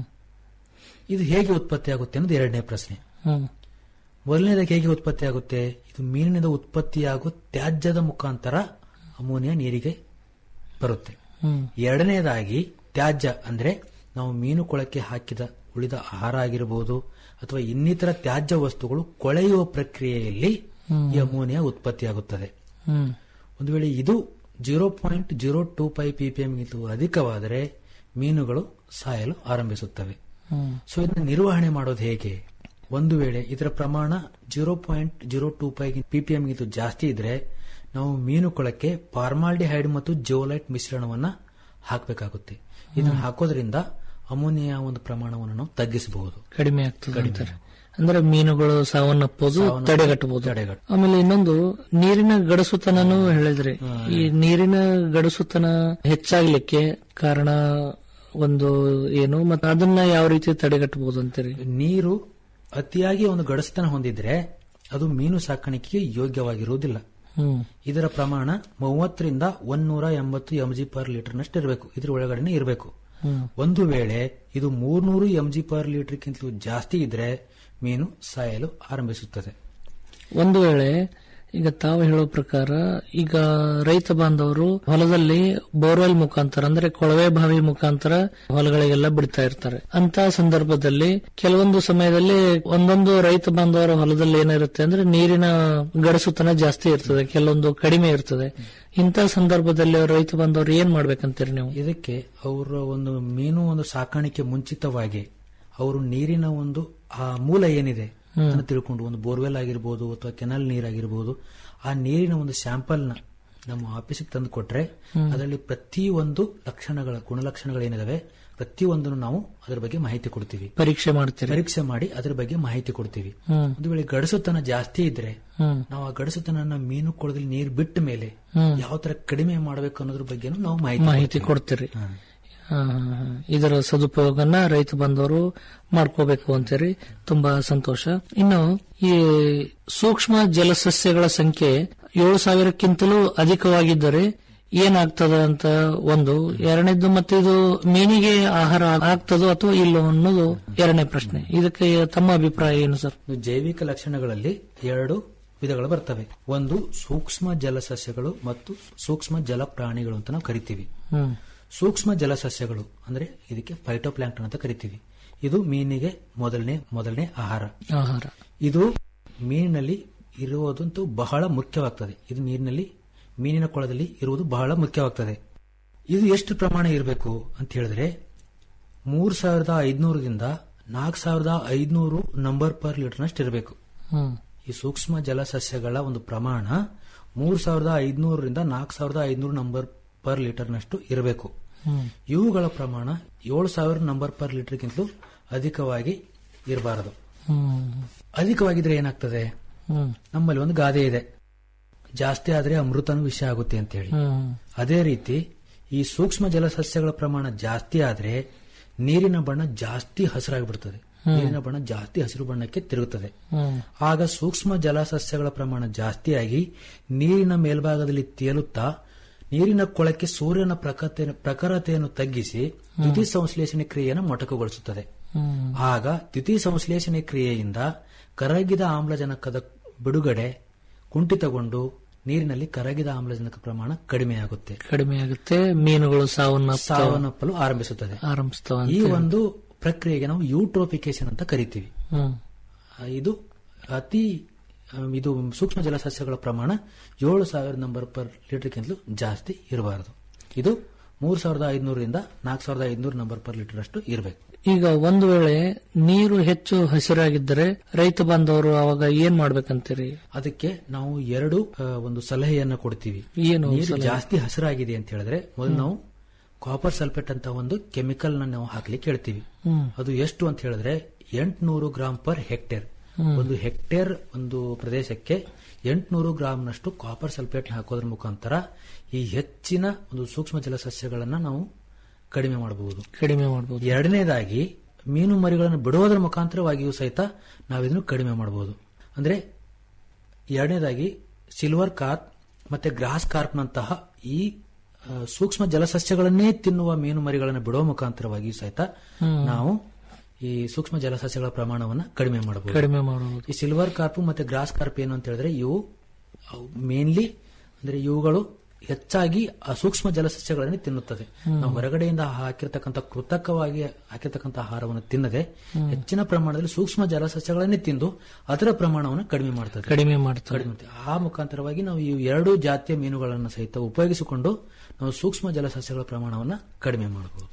R: ಇದು ಹೇಗೆ ಉತ್ಪತ್ತಿ ಆಗುತ್ತೆ ಅನ್ನೋದು ಎರಡನೇ ಪ್ರಶ್ನೆ
Q: ಹ್ಮ್
R: ಮೊದಲನೇದಾಗಿ ಹೇಗೆ ಉತ್ಪತ್ತಿ ಆಗುತ್ತೆ ಇದು ಮೀನಿನಿಂದ ಉತ್ಪತ್ತಿಯಾಗುವ ತ್ಯಾಜ್ಯದ ಮುಖಾಂತರ ಅಮೋನಿಯಾ ನೀರಿಗೆ ಬರುತ್ತೆ
Q: ಹ್ಮ್
R: ಎರಡನೇದಾಗಿ ತ್ಯಾಜ್ಯ ಅಂದ್ರೆ ನಾವು ಮೀನು ಕೊಳಕ್ಕೆ ಹಾಕಿದ ಉಳಿದ ಆಹಾರ ಆಗಿರಬಹುದು ಅಥವಾ ಇನ್ನಿತರ ತ್ಯಾಜ್ಯ ವಸ್ತುಗಳು ಕೊಳೆಯುವ ಪ್ರಕ್ರಿಯೆಯಲ್ಲಿ
Q: ಹ್ಮ್.
R: ಈ ಅಮೋನಿಯಾ ಉತ್ಪತ್ತಿಯಾಗುತ್ತದೆ
Q: ಹ್ಮ್
R: ಒಂದು ವೇಳೆ ಇದು zero point zero two five PPM ಗಿಂತ ಅಧಿಕವಾದರೆ ಮೀನುಗಳು ಸಾಯಲು ಆರಂಭಿಸುತ್ತವೆ
Q: ಹ್ಮ್
R: ಸೊ ಇದನ್ನ ನಿರ್ವಹಣೆ ಮಾಡೋದು ಹೇಗೆ ಒಂದು ವೇಳೆ ಇದರ ಪ್ರಮಾಣ zero point zero two five PPM ಗಿಂತ ಜಾಸ್ತಿ ಇದ್ರೆ ನಾವು ಮೀನು ಕೊಳಕ್ಕೆ ಪಾರ್ಮಾಲ್ಡಿಹೈಡ್ ಮತ್ತು ಜೋಲೈಟ್ ಮಿಶ್ರಣವನ್ನ ಹಾಕಬೇಕಾಗುತ್ತೆ ಇದನ್ನ ಹಾಕೋದ್ರಿಂದ ಅಮೋನಿಯಾ ಒಂದು ಪ್ರಮಾಣವನ್ನು ನಾವು ತಗ್ಗಿಸಬಹುದು
Q: ಕಡಿಮೆ ಆಗ್ತದೆ ಅಂತಾರೆ ಅಂದ್ರೆ ಮೀನುಗಳು ಸಾವನ್ನಪ್ಪೋದು
R: ಸಾವನ್ನಪ್ಪೋದು
Q: ತಡೆಗಟ್ಟಬಹುದು
R: ತಡೆಗಟ್ಟ-
Q: ಆಮೇಲೆ ಇನ್ನೊಂದು ನೀರಿನ ಗಡಸುತನನು ಹೇಳಿದ್ರಿ ಈ ನೀರಿನ ಗಡಸುತನ ಹೆಚ್ಚಾಗ್ಲಿಕ್ಕೆ ಕಾರಣ ಒಂದು ಏನು ಮತ್ತೆ ಅದನ್ನ ಯಾವ ರೀತಿ ತಡೆಗಟ್ಟಬಹುದು ಅಂತೀರಿ
R: ನೀರು ಅತಿಯಾಗಿ ಒಂದು ಗಡಸ್ತನ ಹೊಂದಿದ್ರೆ ಅದು ಮೀನು ಸಾಕಾಣಿಕೆಗೆ ಯೋಗ್ಯವಾಗಿರುವುದಿಲ್ಲ
Q: ಹ್ಮ್
R: ಇದರ ಪ್ರಮಾಣ ಮೂವತ್ತರಿಂದ ಒಂದೂರ ಎಂಬತ್ತು ಎಂಜಿ ಪರ್ ಲೀಟರ್ನಷ್ಟು ಇರಬೇಕು ಇದ್ರ ಒಳಗಡೆನೆ ಇರಬೇಕು
Q: ಹ್ಮ್
R: ಒಂದು ವೇಳೆ ಇದು ಮೂರ್ನೂರು ಎಂಜಿ ಪರ್ ಲೀಟರ್ಗಿಂತಲೂ ಜಾಸ್ತಿ ಇದ್ರೆ ಮೀನು ಸಾಯಲು ಆರಂಭಿಸುತ್ತದೆ
Q: ಒಂದು ವೇಳೆ ಈಗ ತಾವು ಹೇಳೋ ಪ್ರಕಾರ ಈಗ ರೈತ ಬಾಂಧವರು ಹೊಲದಲ್ಲಿ ಬೋರ್ವೆಲ್ ಮುಖಾಂತರ ಅಂದ್ರೆ ಕೊಳವೆ ಬಾವಿ ಮುಖಾಂತರ ಹೊಲಗಳಿಗೆಲ್ಲ ಬಿಡ್ತಾ ಇರ್ತಾರೆ ಅಂತ ಸಂದರ್ಭದಲ್ಲಿ ಕೆಲವೊಂದು ಸಮಯದಲ್ಲಿ ಒಂದೊಂದು ರೈತ ಬಾಂಧವರ ಹೊಲದಲ್ಲಿ ಏನಿರುತ್ತೆ ಅಂದ್ರೆ ನೀರಿನ ಗಡಸುತನ ಜಾಸ್ತಿ ಇರ್ತದೆ ಕೆಲವೊಂದು ಕಡಿಮೆ ಇರ್ತದೆ ಇಂಥ ಸಂದರ್ಭದಲ್ಲಿ ಅವ್ರ ರೈತ ಬಾಂಧವರು ಏನ್ ಮಾಡ್ಬೇಕಂತೀರಿ ನೀವು
R: ಇದಕ್ಕೆ ಅವರ ಒಂದು ಮೀನು ಒಂದು ಸಾಕಾಣಿಕೆ ಮುಂಚಿತವಾಗಿ ಅವರು ನೀರಿನ ಒಂದು ಆ ಮೂಲ ಏನಿದೆ ಅದನ್ನು ತಿಳ್ಕೊಂಡು ಒಂದು ಬೋರ್ವೆಲ್ ಆಗಿರ್ಬೋದು ಅಥವಾ ಕೆನಲ್ ನೀರಾಗಿರ್ಬೋದು ಆ ನೀರಿನ ಒಂದು ಸ್ಯಾಂಪಲ್ ನ ನಮ್ಮ ಆಫೀಸಿಗೆ ತಂದು ಕೊಟ್ರೆ
Q: ಹ್ಮ್.
R: ಅದರಲ್ಲಿ ಪ್ರತಿ ಒಂದು ಲಕ್ಷಣಗಳ ಗುಣಲಕ್ಷಣಗಳೇನಿದಾವೆ ಪ್ರತಿಯೊಂದನ್ನು ನಾವು ಅದರ ಬಗ್ಗೆ ಮಾಹಿತಿ ಕೊಡ್ತೀವಿ
Q: ಪರೀಕ್ಷೆ ಮಾಡ್ತೀರಿ
R: ಪರೀಕ್ಷೆ ಮಾಡಿ ಅದರ ಬಗ್ಗೆ ಮಾಹಿತಿ ಕೊಡ್ತೀವಿ
Q: ಹ್ಮ್
R: ಒಂದು ವೇಳೆ ಗಡಸುತನ ಜಾಸ್ತಿ ಇದ್ರೆ
Q: ಹ್ಮ್
R: ನಾವು ಆ ಗಡಸುತನ ಮೀನು ಕೊಳದಲ್ಲಿ ನೀರು ಬಿಟ್ಟ ಮೇಲೆ
Q: ಹ್ಮ್.
R: ಯಾವ ತರ ಕಡಿಮೆ ಮಾಡಬೇಕು ಅನ್ನೋದ್ರ ಬಗ್ಗೆನೂ ನಾವು ಮಾಹಿತಿ
Q: ಮಾಹಿತಿ
R: ಕೊಡ್ತೀವಿ.
Q: ಕೊಡ್ತೀರಿ ಹಾ, ಹಾ, ಹಾ. ಇದರ ಸದುಪಯೋಗನ ರೈತ ಬಂದವರು ಮಾಡ್ಕೋಬೇಕು ಅಂತೀರಿ ತುಂಬಾ ಸಂತೋಷ ಇನ್ನು ಈ ಸೂಕ್ಷ್ಮ ಜಲಸಸ್ಯಗಳ ಸಂಖ್ಯೆ ಏಳು ಸಾವಿರಕ್ಕಿಂತಲೂ ಅಧಿಕವಾಗಿದ್ದರೆ ಏನಾಗ್ತದ ಅಂತ ಒಂದು ಎರಡನೇದ್ದು ಮತ್ತೆ ಇದು ಮೀನಿಗೆ ಆಹಾರ ಆಗ್ತದೋ ಅಥವಾ ಇಲ್ಲೋ ಅನ್ನೋದು ಎರಡನೇ ಪ್ರಶ್ನೆ ಇದಕ್ಕೆ ತಮ್ಮ ಅಭಿಪ್ರಾಯ ಏನು ಸರ್
R: ಇದು ಜೈವಿಕ ಲಕ್ಷಣಗಳಲ್ಲಿ ಎರಡು ವಿಧಗಳು ಬರ್ತವೆ ಒಂದು ಸೂಕ್ಷ್ಮ ಜಲಸಸ್ಯಗಳು ಮತ್ತು ಸೂಕ್ಷ್ಮ ಜಲ ಪ್ರಾಣಿಗಳು ಅಂತ ನಾವು ಕರಿತೀವಿ
Q: ಹ್ಮ್
R: ಸೂಕ್ಷ್ಮ ಜಲಸಸ್ಯಗಳು ಅಂದ್ರೆ ಇದಕ್ಕೆ ಫೈಟೋಪ್ಲಾಂಕ್ಟನ್ ಅಂತ ಕರಿತೀವಿ ಇದು ಮೀನಿಗೆ ಮೊದಲನೇ ಮೊದಲನೇ ಆಹಾರ
Q: ಆಹಾರ
R: ಇದು ಮೀನಿನಲ್ಲಿ ಇರುವುದಂತೂ ಬಹಳ ಮುಖ್ಯವಾಗ್ತದೆ ಇದು ನೀರಿನಲ್ಲಿ ಮೀನಿನ ಕೊಳದಲ್ಲಿ ಇರುವುದು ಬಹಳ ಮುಖ್ಯವಾಗ್ತದೆ ಇದು ಎಷ್ಟು ಪ್ರಮಾಣ ಇರಬೇಕು ಅಂತ ಹೇಳಿದ್ರೆ ಮೂರ್ ಸಾವಿರದ ಐದ್ನೂರದಿಂದ ನಾಲ್ಕು ಸಾವಿರದ ಐದ್ನೂರು ನಂಬರ್ ಪರ್ ಲೀಟರ್ನಷ್ಟು ಇರಬೇಕು
Q: ಹ್ಮ್
R: ಈ ಸೂಕ್ಷ್ಮ ಜಲಸಸ್ಯಗಳ ಒಂದು ಪ್ರಮಾಣ ಮೂರ್ ಸಾವಿರದ ಐದ್ನೂರರಿಂದ ನಾಲ್ಕು ಸಾವಿರದ ಐದ್ನೂರು ನಂಬರ್ ಪರ್ ಲೀಟರ್ನಷ್ಟು ಇರಬೇಕು
Q: ಹ್ಮ್
R: ಇವುಗಳ ಪ್ರಮಾಣ ಏಳು ಸಾವಿರ ನಂಬರ್ ಪರ್ ಲೀಟರ್ಗಿಂತಲೂ ಅಧಿಕವಾಗಿ ಇರಬಾರದು
Q: ಹ್ಮ್
R: ಅಧಿಕವಾಗಿದ್ರೆ ಏನಾಗ್ತದೆ
Q: ಹ್ಮ್
R: ನಮ್ಮಲ್ಲಿ ಒಂದು ಗಾದೆ ಇದೆ ಜಾಸ್ತಿ ಆದ್ರೆ ಅಮೃತನು ವಿಷ ಆಗುತ್ತೆ ಅಂತ ಹೇಳಿ
Q: ಹ್ಮ್
R: ಅದೇ ರೀತಿ ಈ ಸೂಕ್ಷ್ಮ ಜಲಸಸ್ಯಗಳ ಪ್ರಮಾಣ ಜಾಸ್ತಿ ಆದ್ರೆ ನೀರಿನ ಬಣ್ಣ ಜಾಸ್ತಿ ಹಸಿರಾಗಿಬಿಡ್ತದೆ
Q: ಹ್ಮ್.
R: ನೀರಿನ ಬಣ್ಣ ಜಾಸ್ತಿ ಹಸಿರು ಬಣ್ಣಕ್ಕೆ ತಿರುಗುತ್ತದೆ
Q: ಹ್ಮ್
R: ಆಗ ಸೂಕ್ಷ್ಮ ಜಲಸಸ್ಯಗಳ ಪ್ರಮಾಣ ಜಾಸ್ತಿಯಾಗಿ ನೀರಿನ ಮೇಲ್ಭಾಗದಲ್ಲಿ ತೇಲುತ್ತಾ ನೀರಿನ ಕೊಳಕ್ಕೆ ಸೂರ್ಯನ ಪ್ರಖತೆ ಪ್ರಖರತೆಯನ್ನು ತಗ್ಗಿಸಿ ದ್ಯುತಿ ಸಂಶ್ಲೇಷಣೆ ಕ್ರಿಯೆಯನ್ನು ಮೊಟಕುಗೊಳಿಸುತ್ತದೆ
Q: ಹ್ಮ್
R: ಆಗ ದ್ಯುತಿ ಸಂಶ್ಲೇಷಣೆ ಕ್ರಿಯೆಯಿಂದ ಕರಗಿದ ಆಮ್ಲಜನಕದ ಬಿಡುಗಡೆ ಕುಂಠಿತಗೊಂಡು ನೀರಿನಲ್ಲಿ ಕರಗಿದ ಆಮ್ಲಜನಕ ಪ್ರಮಾಣ ಕಡಿಮೆಯಾಗುತ್ತೆ
Q: ಕಡಿಮೆ ಆಗುತ್ತೆ ಮೀನುಗಳು ಸಾವನ್ನ
R: ಸಾವನ್ನಪ್ಪಲು ಆರಂಭಿಸುತ್ತದೆ
Q: ಆರಂಭಿಸ್ತವ
R: ಈ ಒಂದು ಪ್ರಕ್ರಿಯೆಗೆ ನಾವು ಯೂಟ್ರೋಫಿಕೇಶನ್ ಅಂತ ಕರಿತೀವಿ
Q: ಹ್ಮ್
R: ಆ, ಇದು ಅತಿ ಆ, ಇದು ಸೂಕ್ಷ್ಮ ಜಲಸಸ್ಯಗಳ ಪ್ರಮಾಣ ಏಳು ಸಾವಿರ ನಂಬರ್ ಪರ್ ಲೀಟರ್ಗಿಂತಲೂ ಜಾಸ್ತಿ ಇರಬಾರದು ಇದು ಮೂರ್ ಸಾವಿರದ ಐದ್ನೂರರಿಂದ ನಾಲ್ಕು ಸಾವಿರದ ಐದ್ನೂರು ನಂಬರ್ ಪರ್ ಲೀಟರ್ ಅಷ್ಟು ಇರಬೇಕು
Q: ಈಗ ಒಂದು ವೇಳೆ ನೀರು ಹೆಚ್ಚು ಹಸಿರಾಗಿದ್ದರೆ ರೈತ ಬಾಂಧವರು ಅವಾಗ ಏನ್ ಮಾಡ್ಬೇಕಂತೀರಿ
R: ಅದಕ್ಕೆ ನಾವು ಎರಡು ಆ, ಒಂದು ಸಲಹೆಯನ್ನ ಕೊಡ್ತೀವಿ
Q: ಏನು
R: ನೀರು
Q: ಸಲಹೆ?
R: ಜಾಸ್ತಿ ಹಸಿರಾಗಿದೆ ಅಂತ ಹೇಳಿದ್ರೆ ಮೊದಲು ನಾವು ಕಾಪರ್ ಸಲ್ಫೇಟ್ ಅಂತ ಒಂದು ಕೆಮಿಕಲ್ ನ ನಾವು ಹಾಕ್ಲಿಕ್ಕೆ ಹೇಳ್ತೀವಿ
Q: ಹ್ಮ್.
R: ಅದು ಎಷ್ಟು ಅಂತ ಹೇಳಿದ್ರೆ ಎಂಟುನೂರು ಗ್ರಾಂ ಪರ್ ಹೆಕ್ಟೇರ್
Q: ಹ್ಮ್.
R: ಒಂದು ಹೆಕ್ಟೇರ್ ಒಂದು ಪ್ರದೇಶಕ್ಕೆ ಎಂಟುನೂರು ಗ್ರಾಂನಷ್ಟು ಕಾಪರ್ ಸಲ್ಫೇಟ್ ಹಾಕೋದ್ರ ಮುಖಾಂತರ ಈ ಹೆಚ್ಚಿನ ಒಂದು ಸೂಕ್ಷ್ಮ ಜಲಸಸ್ಯಗಳನ್ನ ನಾವು ಕಡಿಮೆ ಮಾಡಬಹುದು
Q: ಕಡಿಮೆ ಮಾಡಬಹುದು
R: ಎರಡನೇದಾಗಿ ಮೀನು ಮರಿಗಳನ್ನು ಬಿಡುವುದರ ಮುಖಾಂತರವಾಗಿಯೂ ಸಹಿತ ನಾವು ಇದನ್ನು ಕಡಿಮೆ ಮಾಡಬಹುದು ಅಂದ್ರೆ ಎರಡನೇದಾಗಿ ಸಿಲ್ವರ್ ಕಾರ್ಪ್ ಮತ್ತೆ ಗ್ರಾಸ್ ಕಾರ್ಪ್ನಂತಹ ಈ ಆ, ಸೂಕ್ಷ್ಮ ಜಲಸಸ್ಯಗಳನ್ನೇ ತಿನ್ನುವ ಮೀನು ಮರಿಗಳನ್ನು ಬಿಡುವ ಮುಖಾಂತರವಾಗಿಯೂ ಸಹಿತ
Q: ಹ್ಮ್.
R: ನಾವು ಈ ಸೂಕ್ಷ್ಮ ಜಲಸಸ್ಯಗಳ ಪ್ರಮಾಣವನ್ನು ಕಡಿಮೆ ಮಾಡಬಹುದು
Q: ಕಡಿಮೆ ಮಾಡಬಹುದು
R: ಈ ಸಿಲ್ವರ್ ಕಾರ್ಪ್ ಮತ್ತೆ ಗ್ರಾಸ್ ಕಾರ್ಪ್ ಏನು ಅಂತ ಹೇಳಿದ್ರೆ ಇವು ಮೇನ್ಲಿ ಅಂದ್ರೆ ಇವುಗಳು ಹೆಚ್ಚಾಗಿ ಆ ಸೂಕ್ಷ್ಮ ಜಲಸಸ್ಯಗಳನ್ನೇ ತಿನ್ನುತ್ತದೆ
Q: ಹ್ಮ್.
R: ನಾವು ಹೊರಗಡೆಯಿಂದ ಹಾಕಿರ್ತಕ್ಕಂಥ ಕೃತಕವಾಗಿ ಹಾಕಿರ್ತಕ್ಕಂಥ ಆಹಾರವನ್ನು ತಿನ್ನದೆ
Q: ಹ್ಮ್.
R: ಹೆಚ್ಚಿನ ಪ್ರಮಾಣದಲ್ಲಿ ಸೂಕ್ಷ್ಮ ಜಲಸಸ್ಯಗಳನ್ನೇ ತಿಂದು ಅದರ ಪ್ರಮಾಣವನ್ನು ಕಡಿಮೆ ಮಾಡ್ತದೆ
Q: ಕಡಿಮೆ ಮಾಡ್ತದೆ.
R: ಕಡಿಮೆ ಮಾಡ್ತದೆ. ಆ ಮುಖಾಂತರವಾಗಿ ನಾವು ಈ ಎರಡು ಜಾತಿಯ ಮೀನುಗಳನ್ನು ಸಹಿತ ಉಪಯೋಗಿಸಿಕೊಂಡು ನಾವು ಸೂಕ್ಷ್ಮ ಜಲಸಸ್ಯಗಳ ಪ್ರಮಾಣವನ್ನು ಕಡಿಮೆ ಮಾಡಬಹುದು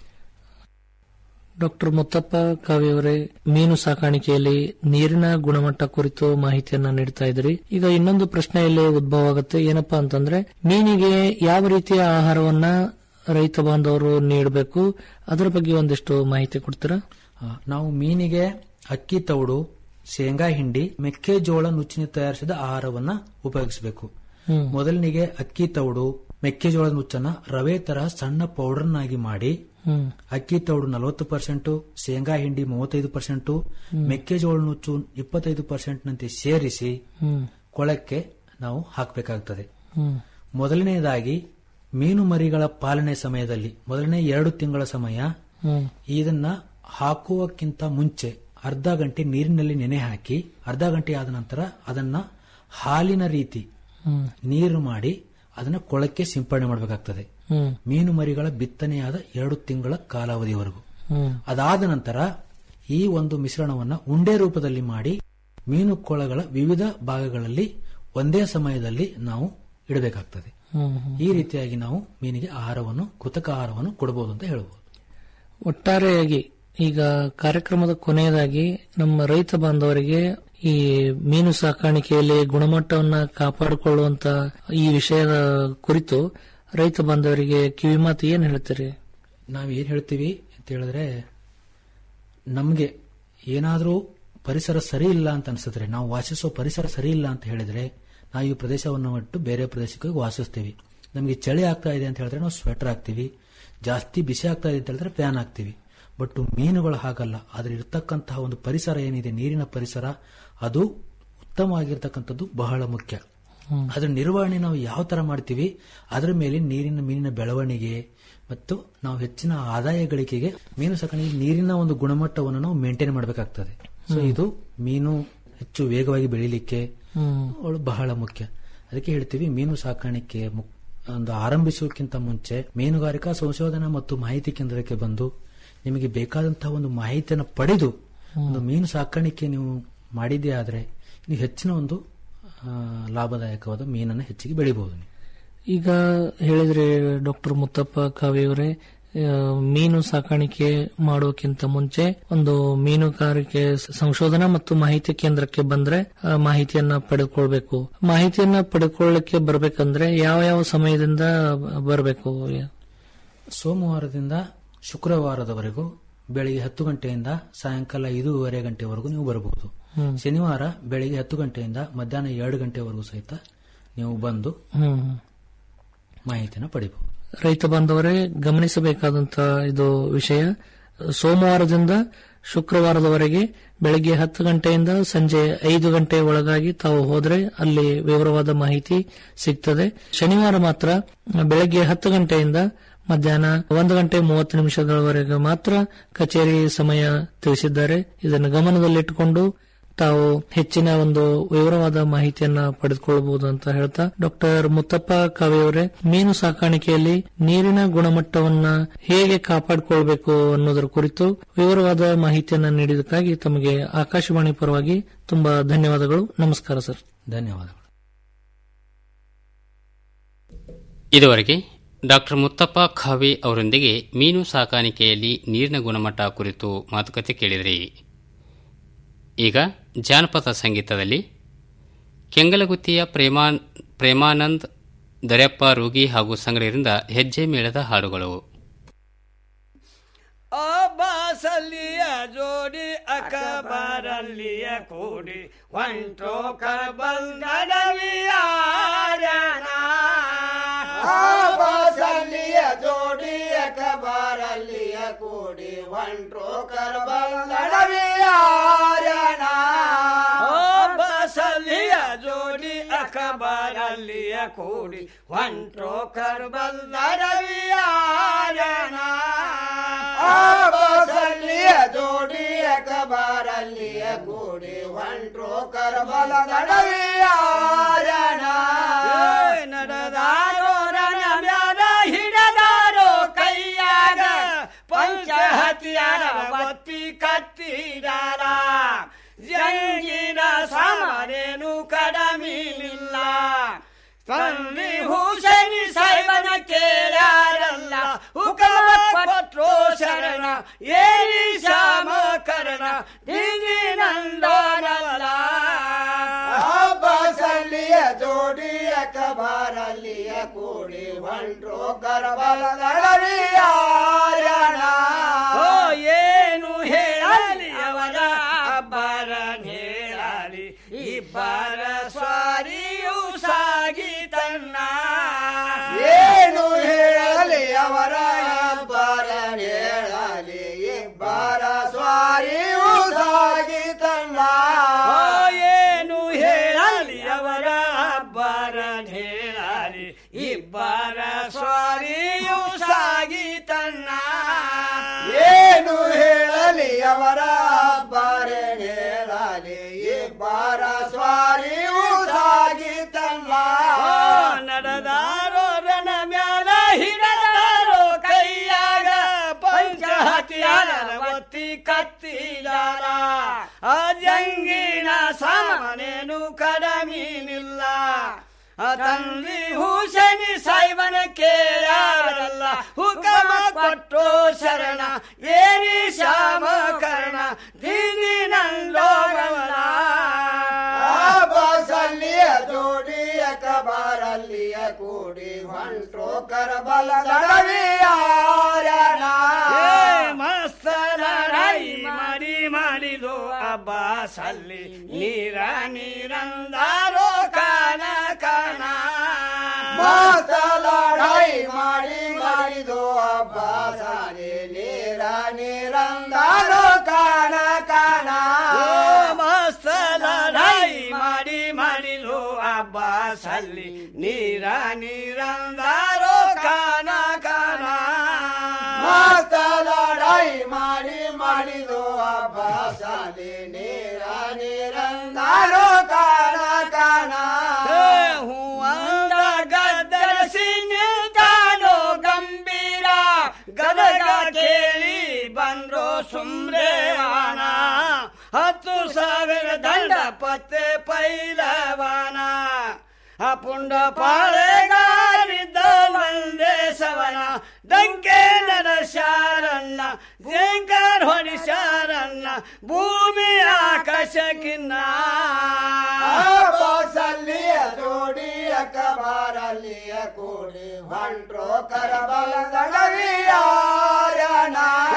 Q: ಡಾಕ್ಟರ್ ಮುತ್ತಪ್ಪ ಕಾವ್ಯವರೇ ಮೀನು ಸಾಕಾಣಿಕೆಯಲ್ಲಿ ನೀರಿನ ಗುಣಮಟ್ಟ ಕುರಿತು ಮಾಹಿತಿಯನ್ನ ನೀಡ್ತಾ ಇದ್ರಿ ಈಗ ಇನ್ನೊಂದು ಪ್ರಶ್ನೆ ಇಲ್ಲಿ ಉದ್ಭವ ಆಗುತ್ತೆ ಏನಪ್ಪಾ ಅಂತಂದ್ರೆ ಮೀನಿಗೆ ಯಾವ ರೀತಿಯ ಆಹಾರವನ್ನ ರೈತ ಬಾಂಧವರು ನೀಡಬೇಕು ಅದರ ಬಗ್ಗೆ ಒಂದಿಷ್ಟು ಮಾಹಿತಿ ಕೊಡ್ತೀರಾ
R: ಆ, ನಾವು ಮೀನಿಗೆ ಅಕ್ಕಿ ತೌಡು ಶೇಂಗಾ ಹಿಂಡಿ ಮೆಕ್ಕೆಜೋಳ ನುಚ್ಚಿನ ತಯಾರಿಸಿದ ಆಹಾರವನ್ನ ಉಪಯೋಗಿಸಬೇಕು
Q: ಹ್ಮ್.
R: ಮೊದಲನಿಗೆ ಅಕ್ಕಿ ತೌಡು ಮೆಕ್ಕೆಜೋಳದ ನುಚ್ಚನ್ನ ರವೆ ತರ ಸಣ್ಣ ಪೌಡರ್ನಾಗಿ ಮಾಡಿ
Q: ಹ್ಮ್
R: ಅಕ್ಕಿ ತೌಡು ನಲವತ್ತು ಪರ್ಸೆಂಟ್ ಶೇಂಗಾ ಹಿಂಡಿ ಮೂವತ್ತೈದು ಪರ್ಸೆಂಟ್
Q: ಹ್ಮ್.
R: ಮೆಕ್ಕೆಜೋಳ ನುಚ್ಚು ಇಪ್ಪತ್ತೈದು ಪರ್ಸೆಂಟ್ ನಂತೆ ಸೇರಿಸಿ
Q: ಹ್ಮ್
R: ಕೊಳಕ್ಕೆ ನಾವು ಹಾಕಬೇಕಾಗ್ತದೆ
Q: ಹ್ಮ್
R: ಮೊದಲನೆಯದಾಗಿ ಮೀನು ಮರಿಗಳ ಪಾಲನೆ ಸಮಯದಲ್ಲಿ ಮೊದಲನೇ ಎರಡು ತಿಂಗಳ ಸಮಯ
Q: ಹ್ಮ್
R: ಇದನ್ನ ಹಾಕುವಕ್ಕಿಂತ ಮುಂಚೆ ಅರ್ಧ ಗಂಟೆ ನೀರಿನಲ್ಲಿ ನೆನೆ ಹಾಕಿ ಅರ್ಧ ಗಂಟೆ ಆದ ನಂತರ ಅದನ್ನ ಹಾಲಿನ ರೀತಿ
Q: ಹ್ಮ್
R: ನೀರು ಮಾಡಿ ಅದನ್ನ ಕೊಳಕ್ಕೆ ಸಿಂಪಡಣೆ ಮಾಡಬೇಕಾಗ್ತದೆ
Q: ಹ್ಮ್
R: ಮೀನು ಮರಿಗಳ ಬಿತ್ತನೆಯಾದ ಎರಡು ತಿಂಗಳ ಕಾಲಾವಧಿವರೆಗೂ
Q: ಹ್ಮ್
R: ಅದಾದ ನಂತರ ಈ ಒಂದು ಮಿಶ್ರಣವನ್ನ ಉಂಡೆ ರೂಪದಲ್ಲಿ ಮಾಡಿ ಮೀನು ಕೊಳಗಳ ವಿವಿಧ ಭಾಗಗಳಲ್ಲಿ ಒಂದೇ ಸಮಯದಲ್ಲಿ ನಾವು ಇಡಬೇಕಾಗ್ತದೆ
Q: ಹ್ಮ್ ಹ್ಮ್.
R: ಈ ರೀತಿಯಾಗಿ ನಾವು ಮೀನಿಗೆ ಆಹಾರವನ್ನು ಕೃತಕ ಆಹಾರವನ್ನು ಕೊಡಬಹುದು ಅಂತ ಹೇಳಬಹುದು
Q: ಒಟ್ಟಾರೆಯಾಗಿ ಈಗ ಕಾರ್ಯಕ್ರಮದ ಕೊನೆಯದಾಗಿ ನಮ್ಮ ರೈತ ಬಾಂಧವರಿಗೆ ಈ ಮೀನು ಸಾಕಾಣಿಕೆಯಲ್ಲಿ ಗುಣಮಟ್ಟವನ್ನ ಕಾಪಾಡಿಕೊಳ್ಳುವಂತ ಈ ವಿಷಯದ ಕುರಿತು ರೈತ ಬಾಂಧವರಿಗೆ ಕಿವಿಮಾತು ಏನ್ ಹೇಳ್ತೀರಿ
R: ನಾವು ಏನ್ ಹೇಳ್ತೀವಿ ಅಂತ ಹೇಳಿದ್ರೆ ನಮ್ಗೆ ಏನಾದರೂ ಪರಿಸರ ಸರಿ ಇಲ್ಲ ಅಂತ ಅನ್ಸಿದ್ರೆ ನಾವು ವಾಸಿಸೋ ಪರಿಸರ ಸರಿ ಇಲ್ಲ ಅಂತ ಹೇಳಿದ್ರೆ ನಾವು ಈ ಪ್ರದೇಶವನ್ನು ಬಿಟ್ಟು ಬೇರೆ ಪ್ರದೇಶಕ್ಕೆ ಹೋಗಿ ವಾಸಿಸ್ತೀವಿ ನಮಗೆ ಚಳಿ ಆಗ್ತಾ ಇದೆ ಅಂತ ಹೇಳಿದ್ರೆ ನಾವು ಸ್ವೆಟರ್ ಹಾಕ್ತೀವಿ ಜಾಸ್ತಿ ಬಿಸಿ ಆಗ್ತಾ ಇದೆ ಅಂತ ಹೇಳಿದ್ರೆ ಫ್ಯಾನ್ ಹಾಕ್ತೀವಿ ಬಟ್ ಮೀನುಗಳು ಹಾಗಲ್ಲ ಅದ್ರ ಇರ್ತಕ್ಕಂತಹ ಒಂದು ಪರಿಸರ ಏನಿದೆ ನೀರಿನ ಪರಿಸರ ಅದು ಉತ್ತಮವಾಗಿರ್ತಕ್ಕಂಥದ್ದು ಬಹಳ ಮುಖ್ಯ
Q: ಹ್ಮ್.
R: ಅದರ ನಿರ್ವಹಣೆ ನಾವು ಯಾವ ತರ ಮಾಡ್ತೀವಿ ಅದರ ಮೇಲೆ ನೀರಿನ ಮೀನಿನ ಬೆಳವಣಿಗೆ ಮತ್ತು ನಾವು ಹೆಚ್ಚಿನ ಆದಾಯ ಗಳಿಕೆಗೆ ಮೀನು ಸಾಕಾಣಿಕೆ ನೀರಿನ ಒಂದು ಗುಣಮಟ್ಟವನ್ನು ನಾವು ಮೇಂಟೈನ್ ಮಾಡಬೇಕಾಗ್ತದೆ ಸೊ
Q: ಹ್ಮ್.
R: ಇದು ಮೀನು ಹೆಚ್ಚು ವೇಗವಾಗಿ ಬೆಳಿಲಿಕ್ಕೆ
Q: ಹ್ಮ್.
R: ಅವಳು ಬಹಳ ಮುಖ್ಯ ಅದಕ್ಕೆ ಹೇಳ್ತೀವಿ ಮೀನು ಸಾಕಾಣಿಕೆ ಮು- ಒಂದು ಆರಂಭಿಸುವಕ್ಕಿಂತ ಮುಂಚೆ ಮೀನುಗಾರಿಕಾ ಸಂಶೋಧನಾ ಮತ್ತು ಮಾಹಿತಿ ಕೇಂದ್ರಕ್ಕೆ ಬಂದು ನಿಮಗೆ ಬೇಕಾದಂತಹ ಒಂದು ಮಾಹಿತಿಯನ್ನು ಪಡೆದು ಒಂದು ಮೀನು ಸಾಕಾಣಿಕೆ ನೀವು ಮಾಡಿದ್ದೇ ಆದ್ರೆ ನೀವು ಹೆಚ್ಚಿನ ಒಂದು ಆ, ಲಾಭದಾಯಕವಾದ ಮೀನನ್ನು ಹೆಚ್ಚಿಗೆ ಬೆಳಿಬಹುದು ನೀವು.
Q: ಈಗ ಹೇಳಿದ್ರೆ ಡಾಕ್ಟರ್ ಮುತ್ತಪ್ಪ ಕಾವಿಯವರೇ ಆ, ಮೀನು ಸಾಕಾಣಿಕೆ ಮಾಡೋಕ್ಕಿಂತ ಮುಂಚೆ ಒಂದು ಮೀನುಗಾರಿಕೆ ಸಂಶೋಧನಾ ಮತ್ತು ಮಾಹಿತಿ ಕೇಂದ್ರಕ್ಕೆ ಬಂದ್ರೆ ಆ, ಮಾಹಿತಿಯನ್ನ ಪಡೆದುಕೊಳ್ಬೇಕು ಮಾಹಿತಿಯನ್ನ ಪಡೆದುಕೊಳ್ಳಲಿಕ್ಕೆ ಬರ್ಬೇಕಂದ್ರೆ ಯಾವ ಯಾವ ಸಮಯದಿಂದ ಬರಬೇಕು
R: ಸೋಮವಾರದಿಂದ ಶುಕ್ರವಾರದವರೆಗೂ ಬೆಳಿಗ್ಗೆ ಹತ್ತು ಗಂಟೆಯಿಂದ ಸಾಯಂಕಾಲ ಐದೂವರೆ ಗಂಟೆವರೆಗೂ ನೀವು ಬರಬಹುದು
Q: ಹ್ಮ್.
R: ಶನಿವಾರ ಬೆಳಿಗ್ಗೆ ಹತ್ತು ಗಂಟೆಯಿಂದ ಮಧ್ಯಾಹ್ನ ಎರಡು ಗಂಟೆವರೆಗೂ ಸಹಿತ ನೀವು ಬಂದು
Q: ಹ್ಮ್
R: ಮಾಹಿತಿಯನ್ನು ಪಡಿಬಹುದು
Q: ರೈತ ಬಾಂಧವರೇ ಗಮನಿಸಬೇಕಾದಂತ ಇದು ವಿಷಯ ಸೋಮವಾರದಿಂದ ಶುಕ್ರವಾರದವರೆಗೆ ಬೆಳಗ್ಗೆ ಹತ್ತು ಗಂಟೆಯಿಂದ ಸಂಜೆ ಐದು ಗಂಟೆ ಒಳಗಾಗಿ ತಾವು ಹೋದ್ರೆ ಅಲ್ಲಿ ವಿವರವಾದ ಮಾಹಿತಿ ಸಿಗ್ತದೆ ಶನಿವಾರ ಮಾತ್ರ ಬೆಳಗ್ಗೆ ಹತ್ತು ಗಂಟೆಯಿಂದ ಮಧ್ಯಾಹ್ನ ಒಂದು ಗಂಟೆ ಮೂವತ್ತು ನಿಮಿಷಗಳವರೆಗೆ ಮಾತ್ರ ಕಚೇರಿ ಸಮಯ ತಿಳಿಸಿದ್ದಾರೆ ಇದನ್ನು ಗಮನದಲ್ಲಿಟ್ಟುಕೊಂಡು ತಾವು ಹೆಚ್ಚಿನ ಒಂದು ವಿವರವಾದ ಮಾಹಿತಿಯನ್ನ ಪಡೆದುಕೊಳ್ಳಬಹುದು ಅಂತ ಹೇಳ್ತಾ ಡಾಕ್ಟರ್ ಮುತ್ತಪ್ಪ ಕಾವೆಯವರೇ ಮೀನು ಸಾಕಾಣಿಕೆಯಲ್ಲಿ ನೀರಿನ ಗುಣಮಟ್ಟವನ್ನ ಹೇಗೆ ಕಾಪಾಡಿಕೊಳ್ಬೇಕು ಅನ್ನೋದರ ಕುರಿತು ವಿವರವಾದ ಮಾಹಿತಿಯನ್ನ ನೀಡಿದಕ್ಕಾಗಿ ತಮಗೆ ಆಕಾಶವಾಣಿ ಪರವಾಗಿ ತುಂಬಾ ಧನ್ಯವಾದಗಳು ನಮಸ್ಕಾರ ಸರ್
R: ಧನ್ಯವಾದಗಳು
C: ಇದುವರೆಗೆ ಡಾಕ್ಟರ್ ಮುತ್ತಪ್ಪ ಖಾವಿ ಅವರೊಂದಿಗೆ ಮೀನು ಸಾಕಾಣಿಕೆಯಲ್ಲಿ ನೀರಿನ ಗುಣಮಟ್ಟ ಕುರಿತು ಮಾತುಕತೆ ಕೇಳಿದ್ರಿ ಈಗ ಜಾನಪದ ಸಂಗೀತದಲ್ಲಿ ಕೆಂಗಲಗುತ್ತಿಯ ಪ್ರೇಮಾನ್ ಪ್ರೇಮಾನಂದ್ ದರ್ಯಪ್ಪ ರೂಗಿ ಹಾಗೂ ಸಂಗಡಿಗರಿಂದ ಹೆಜ್ಜೆ ಮೇಳದ ಹಾಡುಗಳು
S: ಅಬ್ಬಾಸಲ್ಲಿಯ ಜೋಡಿ ಅಕಬರಲ್ಲಿಯ ಕೂಡಿ ಹೊಂಟೋ ಕರ್ಬಂದಡವಿಯಾರಣ
E: ಅಬ್ಬಾಸಲ್ಲಿಯ ಜೋಡಿ ಅಕಬರಲ್ಲಿಯ ಕೂಡಿ ಹೊಂಟ್ರೋ ಕರ್ಬಂದಡವಿಯಾರಣ
S: ಅಬ್ಬಾಸಲ್ಲಿಯ ಜೋಡಿ ಅಕಬರಲ್ಲಿಯ ಕೂಡಿ ಹೊಂಟೋ ಕರ್ಬಂದಡವಿಯಾರಣ
E: ಅಬ್ಬಾಸಲ್ಲಿಯ ಜೋಡಿ ಅಕಬರಲ್ಲಿಯ ಕೂಡಿ ಹೊಂಟ್ರೋ ಕರ್ಬಲದಡವಿಯಾರಣ
S: ನಡೆದಾರೋ ರಣ ಬ್ಯಾದ ಹಿಡದಾರೋ ಕೈಯಾಗ ಪಂಚ ಹತಿಯಾರ ಬತ್ತಿ ಕತ್ತಿದಾರ ಜಂಗಿನ ಸಮರೇನು ಕಡಮಿಲಿಲ್ಲ ತಂದಿ ಹುಸೇನಿ ಸಾಹೇಬನ ಕೇಳ್ಯಾರಲ್ಲ ಹುಕಮ ಕೊಟ್ರೋ ಶರಣ ಏರಿ ಶ್ಯಾಮ ಕರಣ ದಿಗಿ ನಂದನಲ್ಲ
E: ಅಬ್ಬಾಸಲ್ಲಿಯ ಜೋಡಿ ಅಕಬರಲ್ಲಿಯ ಕೂಡಿ ಹೊಂಟ್ರೋ ಕರ್ಬಲದಡವಿಯಾರಣ
S: ಓ ಏನು ಹೇಳಲಿ ಅವರ ಅಬ್ಬರ ಹೇಳಲಿ ಇಬ್ಬರ ಸ್ವಾರಿಯು ಸಾಗಿತನ್ನ
E: ಏನು ಹೇಳಲಿ ಅವರ ಅಬ್ಬರ ಹೇಳಲಿ ಇಬ್ಬರ ಸ್ವಾರಿಯೂ ಸಾಗಿತಲ್ಲ
S: ಓ ಏನು ಹೇಳಲಿ ಅವರ ಅಬ್ಬರ ಹೇಳಲಿ ಇಬ್ಬರ ಸ್ವಾರಿಯು ಸಾಗಿತನ್ನ
E: ಏನು ಹೇಳಲಿ ಅವರ ಅಬ್ಬರ ಹೇಳಲಿ ಇಬ್ಬರ ಸ್ವಾರಿಯೂ ಸಾಗಿತಲ್ಲ
S: ಓ ನಡೆದಾರೋ ರಣ ಮ್ಯಾಲ ಹಿಡದಾರೋ ಕೈಯಾಗ ಪಂಚ ಹತಿಯಾರ ಒತ್ತಿ ಕತ್ತಿದಾರ ಆ ಜಂಗಿನ ಸಾಮನೇನು ಕಡಮೀನಿಲ್ಲ ಆ ತಂದಿ ಹುಸೇನಿ ಸಾಯ್ಬನ ಕೇಳಾರಲ್ಲ ಹುಕಮ ಕೊಟ್ಟೋ ಶರಣ ಏರಿ ಶ್ಯಾಮ ಕರ್ಣ ದೀನಿ ನಂದೋರವನ
E: ಅಬ್ಬಾಸಲ್ಲಿಯ ಜೋಡಿ ಅಕಬರಲ್ಲಿಯ ಕೂಡಿ ಹೊಂಟ್ರೋ ಕರಬಲದಡವಿಯಾರಣ
S: ಮಸ್ತ ಲಡಾಯಿ ಮಾಡಿ ಮಾಡಿದು ಅಬ್ಬಾಸಲ್ಲಿ ನೀರ ನೀರಂದಾರೋ ಕಾನ ಕಾನ
E: ಮಾತ ಲಡಾಯಿ ಮಾಡಿ ಮಾಡಿದು ಅಬ್ಬಾಸಲಿ ನೀರ ನಿರಂದಾರೋ ಕಾಣ ಕಾಣ
S: ಮಸ್ತ ಲಡಾಯಿ ಮಾಡಿ ಮಾಡಿದು ಅಬ್ಬಾಸಲ್ಲಿ ನೀರ ನೀರಂದಾರೋ ಕಾನ ಕಾನ
E: ಮಾತ ಲಡಾಯಿ ಮಾಡಿ ಮಾಡಿದು ಅಬ್ಬಾಸಲಿ ನೀರ ನಿರಂದಾರೋ ಕಾಣ ಕಾಣ
S: ಹೂವಂದ ಗದ್ದರಿಸಿ ನಿಂತಾನೋ ಗಂಭೀರ ಗದಗ ಕೇಳಿ ಬಂದ್ರು ಸುಮ್ರೇವಾನ ಹತ್ತು ಸಾವಿರ ದಂಡ ಪತ್ತೆ ಪೈಲವಾನ ಆ ಪುಂಡ ಪಾಳೆಗಾರಿದ್ದ ಒಂದೇ ಸವನ ದಂಕೆ ನರಶಾರನ್ನ ಜಂಕರ್ ಹೊಡಿಶಾರನ್ನ ಭೂಮಿ ಆಕಾಶಕ್ಕಿನ್ನ
E: ಬಾಸಲ್ಲಿಯ ಜೋಡಿ ಅಕಬಾರಲ್ಲಿಯ ಕೂಡಿ ಹೊಂಟ್ರೋ ಕರಬಲದಡವಿಯಾರಣ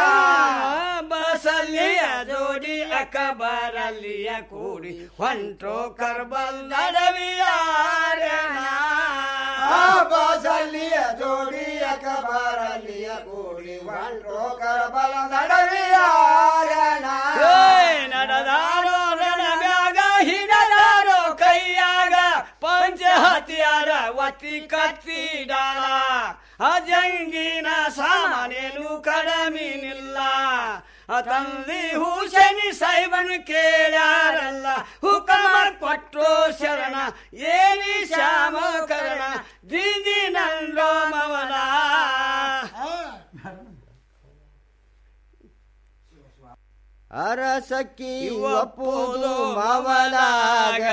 S: ಬಸಲ್ಲಿಯ ಜೋಡಿ ಅಕಬರಲ್ಲಿಯ ಕೂಡಿ ಹೊಂಟ್ರೋ ಕರ್ಬಲ್ ನಡವಿಯಾರಣ
E: ಬಾಸಲ್ಲಿಯ ಜೋಡಿ ಅಕಬಾರಲ್ಲಿಯ ಕೂಡಿ ಹೊಂಟ್ರೋ ಕರಬಲದಡವಿಯಾರಣ
S: ನಡೆದಾರೋ ರಣಬ್ಯಾಗ ಹಿಡದಾರೋ ಕೈಯಾಗ ಪಂಚ ಹತಿಯಾರ ಒತ್ತಿ ಕತ್ತಿಡಾರ ಅಜಂಗಿನ ಸಾಮಾನೇನು ಕಡಮಿನಿಲ್ಲ ಆ ತಂದಿ ಹುಸೇನಿ ಸಾಹೇಬನು ಕೇಳ್ಯಾರಲ್ಲ ಹುಕಮ ಕೊಟ್ಟೋ ಶರಣ ಏನಿ ಶ್ಯಾಮ ಕರಣ ದಿದಿ ನಂದೋ ಮವನ
E: ಅರಸಕ್ಕಿ ಒಪ್ಪುದು ಮವನಾಗ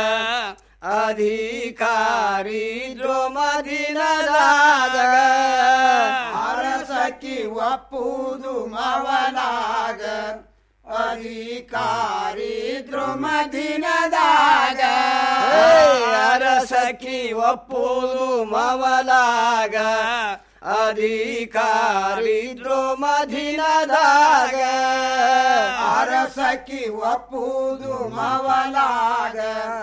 E: ಅಧಿಕಾರಿ ದ್ರೋಮದಿನದಾಗ ಅರಸಕ್ಕಿ ಒಪ್ಪುದು ಮವನಾಗ ಅಧಿಕಾರಿ ದ್ರೋಮದಿನದಾಗ
S: ಅರಸಕಿ ಒಪ್ಪುದು ಮವಲಾಗ
E: ಅಧಿಕಾರಿ ದ್ರೋಮಧಿನದಾಗ ಅರಸಕ್ಕಿ ಒಪ್ಪುವುದು ಮವಲಾಗ